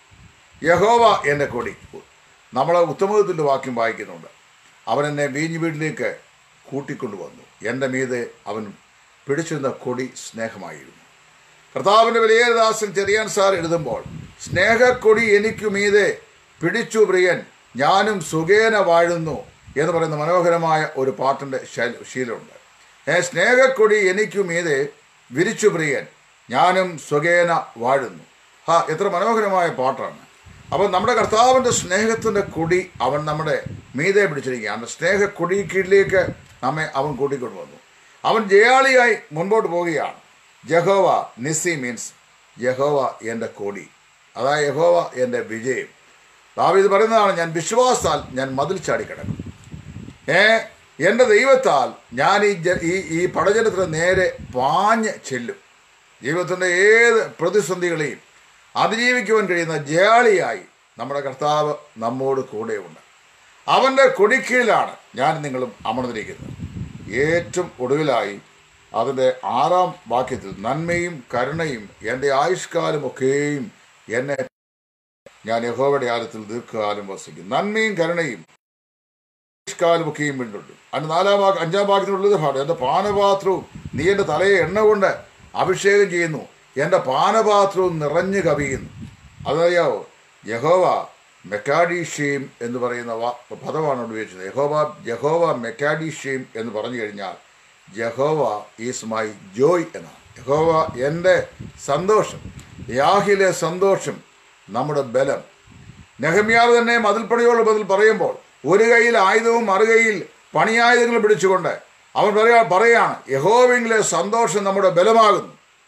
യഹോവ എൻ്റെ കൊടി നമ്മൾ ഉത്തമത്തിൻ്റെ വാക്യം വായിക്കുന്നുണ്ട് അവൻ എന്നെ വീഞ്ഞു വീട്ടിലേക്ക് കൂട്ടിക്കൊണ്ടുവന്നു എൻ്റെ മീതെ അവൻ പിടിച്ചിരുന്ന കൊടി സ്നേഹമായിരുന്നു കർത്താവിൻ്റെ വിലയേദാസൻ ചെറിയാൻ സാർ എഴുതുമ്പോൾ സ്നേഹക്കൊടി എനിക്കു മീതെ പിടിച്ചു പ്രിയൻ ഞാനും സുഖേന വാഴുന്നു എന്ന് പറയുന്ന മനോഹരമായ ഒരു പാട്ടിൻ്റെ ശൈല- ശീലമുണ്ട് ഏ സ്നേഹക്കൊടി എനിക്കു മീതെ വിരിച്ചു പ്രിയൻ ഞാനും സുഖേന വാഴുന്നു ഹാ എത്ര മനോഹരമായ പാട്ടാണ് അപ്പോൾ നമ്മുടെ കർത്താവിൻ്റെ സ്നേഹത്തിൻ്റെ കൊടി അവൻ നമ്മുടെ മീതെ പിടിച്ചിരിക്കുകയാണ് സ്നേഹ കൊടി കീഴിലേക്ക് നമ്മെ അവൻ കൂട്ടിക്കൊണ്ടുവന്നു അവൻ ജയാളിയായി മുൻപോട്ട് പോവുകയാണ് യഹോവ നിസി മീൻസ് യഹോവ എൻ്റെ കൊടി അതായത് യഹോവ എൻ്റെ വിജയം ദാവീദ് പറയുന്നതാണ് ഞാൻ വിശ്വാസത്താൽ ഞാൻ മതിൽ ചാടിക്കിടക്കും ഏ എൻ്റെ ദൈവത്താൽ ഞാൻ ഈ ജ- ഈ ഈ പടജലത്തിന് നേരെ പാഞ്ഞ് ചെല്ലും ജീവിതത്തിൻ്റെ ഏത് പ്രതിസന്ധികളെയും അതിജീവിക്കുവാൻ കഴിയുന്ന ജയാളിയായി നമ്മുടെ കർത്താവ് നമ്മോട് കൂടെയുണ്ട് അവൻ്റെ കൊടിക്കീഴിലാണ് ഞാൻ നിങ്ങളും അമർന്നിരിക്കുന്നത് ഏറ്റവും ഒടുവിലായി അതിൻ്റെ ആറാം വാക്യത്തിൽ നന്മയും കരുണയും എൻ്റെ ആയുഷ്കാലമൊക്കെയും എന്നെ ഞാൻ യഹോവയുടെ ആലത്തിൽ ദീർഘകാലം വസിക്കും നന്മയും കരുണയും ആയുഷ്കാലമൊക്കെയും വേണ്ടുണ്ട് അതിന് നാലാം വാക്ക് അഞ്ചാം വാക്യത്തിനുള്ളത് പാടും എൻ്റെ പാനപാത്രവും നീ എൻ്റെ തലയെ എണ്ണ കൊണ്ട് അഭിഷേകം ചെയ്യുന്നു എൻ്റെ പാനപാത്രവും നിറഞ്ഞു കവിയുന്നു അതറിയാവോ യഹോവ മെക്കാഡീഷ്യം എന്ന് പറയുന്ന വാ പദമാണ് അവിടെ ഉപയോഗിച്ചത് യഹോവ യഹോവ മെക്കാഡീഷ്യം എന്ന് പറഞ്ഞു കഴിഞ്ഞാൽ യഹോവ ഈസ് മൈ ജോയ് എന്നാണ് യഹോവ എൻ്റെ സന്തോഷം യാഹിലെ സന്തോഷം നമ്മുടെ ബലം നെഹമ്യാവ് തന്നെ മതിൽപ്പണിയോട് ബദൽ പറയുമ്പോൾ ഒരു കൈയിൽ ആയുധവും മറുകൈയിൽ പണിയായുധങ്ങൾ പിടിച്ചുകൊണ്ട് അവൻ പറയാ പറയാണ് യഹോവെങ്കിലെ സന്തോഷം നമ്മുടെ ബലമാകുന്നു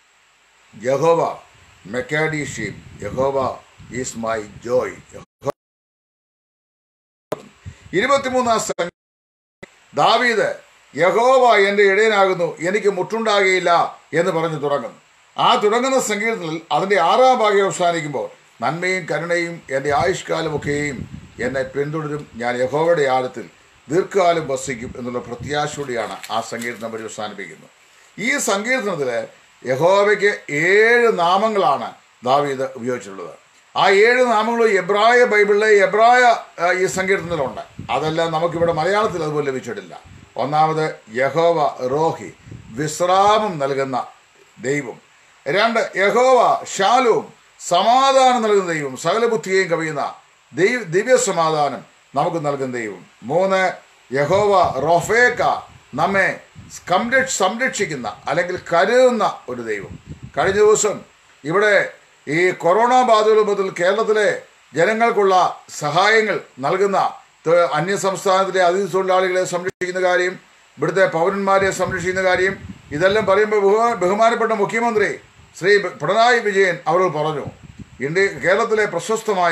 യഹോവ മെക്കാഡീഷീം യഹോവ ഈസ് മൈ ജോയ് ഇരുപത്തിമൂന്നാം സംഖ്യ ദാവീദ് യഹോവ എൻ്റെ ഇടയനാകുന്നു എനിക്ക് മുട്ടുണ്ടാകുകയില്ല എന്ന് പറഞ്ഞു തുടങ്ങുന്നു ആ തുടങ്ങുന്ന സങ്കീർത്തനത്തിൽ അതിൻ്റെ ആറാം ഭാഗ്യം അവസാനിക്കുമ്പോൾ നന്മയും കരുണയും എൻ്റെ ആയുഷ്കാലമൊക്കെയും എന്നെ പിന്തുടരും ഞാൻ യഹോവയുടെ ആഴത്തിൽ ദീർഘകാലം വസിക്കും എന്നുള്ള പ്രത്യാശയോടെയാണ് ആ സങ്കീർത്തനം പര്യവസാനിപ്പിക്കുന്നത് ഈ സങ്കീർത്തനത്തിൽ യഹോവയ്ക്ക് ഏഴ് നാമങ്ങളാണ് ദാവീദ് ഉപയോഗിച്ചിട്ടുള്ളത് ആ ഏഴ് നാമങ്ങളും എബ്രായ ബൈബിളിലെ എബ്രായ ആ, ഈ സങ്കീർത്തനത്തിലുണ്ട് അതെല്ലാം നമുക്കിവിടെ മലയാളത്തിൽ അതുപോലെ ലഭിച്ചിട്ടില്ല ഒന്നാമത് യഹോവ റോഹി വിശ്രാമം നൽകുന്ന ദൈവം രണ്ട് യഹോവ ഷാലും സമാധാനം നൽകുന്ന ദൈവം സകല ബുദ്ധിയെയും കവിയുന്ന ദൈവ ദിവ്യ സമാധാനം നമുക്ക് നൽകുന്ന ദൈവം മൂന്ന് യഹോവ റൊഫേക്ക നമ്മെ സംരക്ഷ സംരക്ഷിക്കുന്ന അല്ലെങ്കിൽ കരുതുന്ന ഒരു ദൈവം കഴിഞ്ഞ ദിവസം ഇവിടെ ഈ കൊറോണ ബാധകൾ മുതൽ കേരളത്തിലെ ജനങ്ങൾക്കുള്ള സഹായങ്ങൾ നൽകുന്ന ത- അന്യ സംസ്ഥാനത്തിലെ അതിഥി തൊഴിലാളികളെ സംരക്ഷിക്കുന്ന കാര്യം ഇവിടുത്തെ പൗരന്മാരെ സംരക്ഷിക്കുന്ന കാര്യം ഇതെല്ലാം പറയുമ്പോൾ ബഹു- ബഹുമാനപ്പെട്ട മുഖ്യമന്ത്രി ശ്രീ പിണറായി വിജയൻ അവരോട് പറഞ്ഞു ഇന്ത്യ കേരളത്തിലെ പ്രശസ്തമായ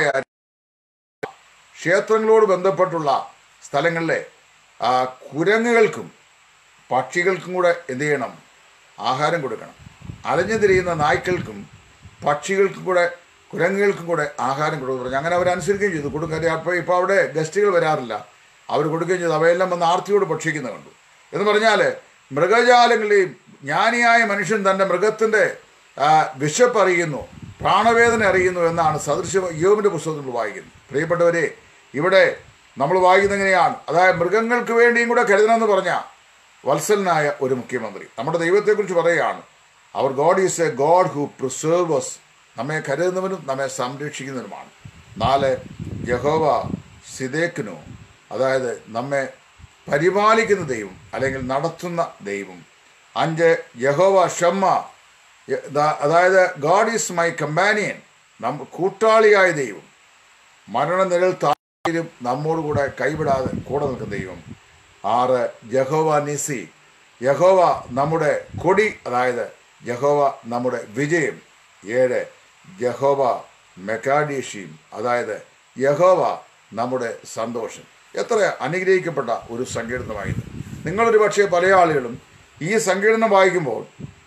ക്ഷേത്രങ്ങളോട് ബന്ധപ്പെട്ടുള്ള സ്ഥലങ്ങളിലെ ആ, കുരങ്ങുകൾക്കും പക്ഷികൾക്കും കൂടെ എന്ത് ചെയ്യണം ആഹാരം കൊടുക്കണം അലഞ്ഞു തിരിയുന്ന നായ്ക്കൾക്കും പക്ഷികൾക്കും കൂടെ കുരങ്ങുകൾക്കും കൂടെ ആഹാരം കൊടുക്കുന്നു പറഞ്ഞു അങ്ങനെ അവരനുസരിക്കുകയും ചെയ്തു കൊടുക്കാൻ അപ്പോൾ ഇപ്പോൾ അവിടെ ഗസ്റ്റുകൾ വരാറില്ല അവർ കൊടുക്കുകയും ചെയ്തു അവയെല്ലാം വന്ന് ആർത്തിയോട് ഭക്ഷിക്കുന്ന കണ്ടു എന്ന് പറഞ്ഞാൽ മൃഗജാലങ്ങളെയും ജ്ഞാനിയായ മനുഷ്യൻ തൻ്റെ മൃഗത്തിൻ്റെ ആ, വിശപ്പ് അറിയുന്നു പ്രാണവേദന അറിയുന്നു എന്നാണ് സദൃശ യോബിൻ്റെ പുസ്തകത്തിൽ നമ്മൾ വായിക്കുന്നത് പ്രിയപ്പെട്ടവരെ ഇവിടെ നമ്മൾ വായിക്കുന്നത് എങ്ങനെയാണ് അതായത് മൃഗങ്ങൾക്ക് വേണ്ടിയും കൂടെ കരുതണമെന്ന് പറഞ്ഞ വത്സലനായ ഒരു മുഖ്യമന്ത്രി നമ്മുടെ ദൈവത്തെക്കുറിച്ച് പറയുകയാണ് അവർ God is a God who preserves നമ്മെ കരുതുന്നവനും നമ്മെ സംരക്ഷിക്കുന്നവനുമാണ് നാല് യഹോവ സിദേക്കിനു അതായത് നമ്മെ പരിപാലിക്കുന്ന ദൈവം അല്ലെങ്കിൽ നടത്തുന്ന ദൈവം അഞ്ച് യഹോവ ഷമ്മ യ- ദാ- അതായത് ഗോഡ് ഈസ് മൈ കമ്പാനിയൻ നം കൂട്ടാളിയായ ദൈവം മരണനിഴൽ താരും നമ്മോട് കൂടെ കൈവിടാതെ കൂടെ നിൽക്കുന്ന ദൈവം ആറ് യഹോവ നിസി യഹോവ നമ്മുടെ കൊടി അതായത് യഹോവ നമ്മുടെ വിജയം ഏഴ് യഹോവ മെക്കാഡീഷിയും അതായത് യഹോവ നമ്മുടെ സന്തോഷം എത്ര അനുഗ്രഹിക്കപ്പെട്ട ഒരു സങ്കീർണമായത് നിങ്ങളൊരു പക്ഷേ പല ആളുകളും ഈ സങ്കീർണം വായിക്കുമ്പോൾ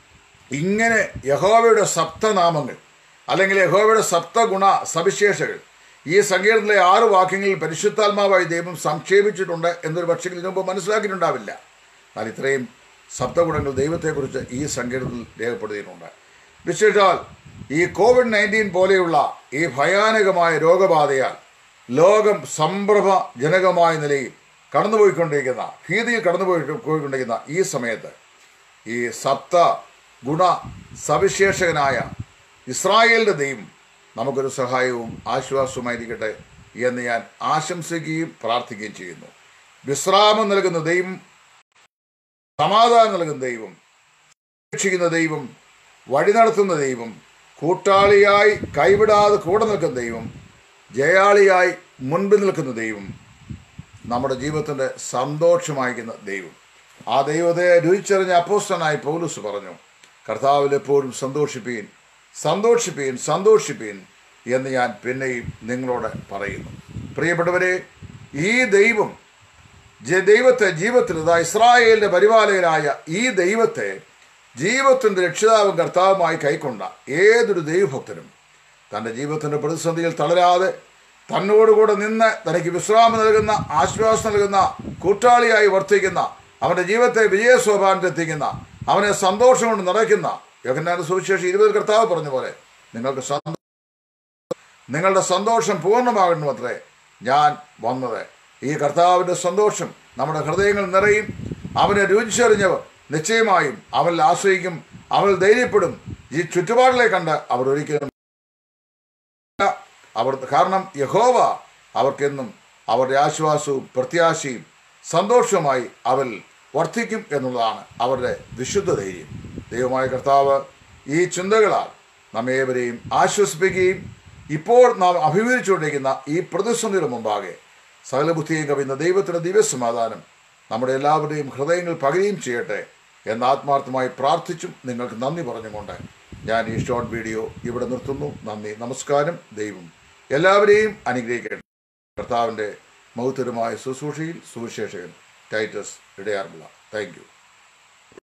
ഇങ്ങനെ യഹോവയുടെ സപ്തനാമങ്ങൾ അല്ലെങ്കിൽ യഹോവയുടെ സപ്തഗുണ സവിശേഷകൾ ഈ സങ്കീർത്തനത്തിലെ ആറ് വാക്യങ്ങളിൽ പരിശുദ്ധാത്മാവായി ദൈവം സംക്ഷേപിച്ചിട്ടുണ്ട് എന്നൊരു പക്ഷേ ഇതിനു മുമ്പ് മനസ്സിലാക്കിയിട്ടുണ്ടാവില്ല എന്നാൽ ഇത്രയും സപ്തഗുണങ്ങൾ ദൈവത്തെക്കുറിച്ച് ഈ സങ്കീർത്തനത്തിൽ രേഖപ്പെടുത്തിയിട്ടുണ്ട് വിശേഷാൽ ഈ കോവിഡ് നയൻറ്റീൻ പോലെയുള്ള ഈ ഭയാനകമായ രോഗബാധയാൽ ലോകം സംഭ്രമജനകമായ നിലയിൽ കടന്നുപോയിക്കൊണ്ടിരിക്കുന്ന ഭീതിയിൽ കടന്നുപോയി പോയിക്കൊണ്ടിരിക്കുന്ന ഈ സമയത്ത് ഈ സപ്ത ഗുണ സവിശേഷകനായ ഇസ്രായേലിൻ്റെ ദൈവം നമുക്കൊരു സഹായവും ആശ്വാസവുമായിരിക്കട്ടെ എന്ന് ഞാൻ ആശംസിക്കുകയും പ്രാർത്ഥിക്കുകയും ചെയ്യുന്നു വിശ്രാമം നൽകുന്ന ദൈവം സമാധാനം നൽകുന്ന ദൈവം രക്ഷിക്കുന്ന ദൈവം വഴി നടത്തുന്ന ദൈവം കൂട്ടാളിയായി കൈവിടാതെ കൂടെ നിൽക്കുന്ന ദൈവം ജയാളിയായി മുൻപിൽ നിൽക്കുന്ന ദൈവം നമ്മുടെ ജീവിതത്തിൻ്റെ സന്തോഷമായിരിക്കുന്ന ദൈവം ആ ദൈവത്തെ രുചിച്ചറിഞ്ഞ അപ്പോസ്റ്റനായി പൗലൂസ് പറഞ്ഞു കർത്താവിൽ എപ്പോഴും സന്തോഷിപ്പീൻ സന്തോഷിപ്പീൻ സന്തോഷിപ്പീൻ എന്ന് ഞാൻ പിന്നെയും നിങ്ങളോട് പറയുന്നു പ്രിയപ്പെട്ടവരെ ഈ ദൈവം ജ- ദൈവത്തെ ജീവിതത്തിൽ ഇതാ ഇസ്രായേലിന്റെ പരിപാലകനായ ഈ ദൈവത്തെ ജീവിതത്തിന്റെ രക്ഷിതാവും കർത്താവുമായി കൈക്കൊണ്ട ഏതൊരു ദൈവഭക്തനും തൻ്റെ ജീവിതത്തിൻ്റെ പ്രതിസന്ധിയിൽ തളരാതെ തന്നോടുകൂടെ നിന്ന് തനിക്ക് വിശ്രാമം നൽകുന്ന ആശ്വാസം നൽകുന്ന കൂട്ടാളിയായി വർത്തിക്കുന്ന അവൻ്റെ ജീവിതത്തെ വിജയസോപാനത്തെത്തിക്കുന്ന അവനെ സന്തോഷം കൊണ്ട് നിറയ്ക്കുന്ന യോഹന്നാന്റെ സുവിശേഷം ഇരുപത് കർത്താവ് പറഞ്ഞ പോലെ നിങ്ങൾക്ക് സന്തോഷം നിങ്ങളുടെ സന്തോഷം പൂർണ്ണമാകണം അത്രേ ഞാൻ വന്നത് ഈ കർത്താവിൻ്റെ സന്തോഷം നമ്മുടെ ഹൃദയങ്ങൾ നിറയും അവനെ രുചിച്ചറിഞ്ഞവർ നിശ്ചയമായും അവനിൽ ആശ്രയിക്കും അവൻ ധൈര്യപ്പെടും ഈ ചുറ്റുപാടിലെ കണ്ട് അവർ ഒരിക്കലും അവർ കാരണം യഹോവ അവർക്കെന്നും അവരുടെ ആശ്വാസവും പ്രത്യാശയും സന്തോഷവുമായി അവൽ വർദ്ധിക്കും എന്നുള്ളതാണ് അവരുടെ വിശുദ്ധ ധൈര്യം ദൈവമായ കർത്താവ് ഈ ചിന്തകളാൽ നമ്മേവരെയും ആശ്വസിപ്പിക്കുകയും ഇപ്പോൾ നാം അഭിമുഖിച്ചുകൊണ്ടിരിക്കുന്ന ഈ പ്രതിസന്ധിയുടെ മുമ്പാകെ സകല ബുദ്ധിയും കവിയുന്ന ദൈവത്തിൻ്റെ ദിവ്യസമാധാനം നമ്മുടെ എല്ലാവരുടെയും ഹൃദയങ്ങൾ പകരുകയും ചെയ്യട്ടെ എന്ന് ആത്മാർത്ഥമായി പ്രാർത്ഥിച്ചും നിങ്ങൾക്ക് നന്ദി പറഞ്ഞുകൊണ്ട് ഞാൻ ഈ ഷോർട്ട് വീഡിയോ ഇവിടെ നിർത്തുന്നു നന്ദി നമസ്കാരം ദൈവം എല്ലാവരെയും അനുഗ്രഹിക്കട്ടെ കർത്താവിൻ്റെ മൗത്തരമായ ശുശ്രൂഷയിൽ സുവിശേഷകൻ ടൈറ്റസ് ഇടയാർമുള്ള താങ്ക് യു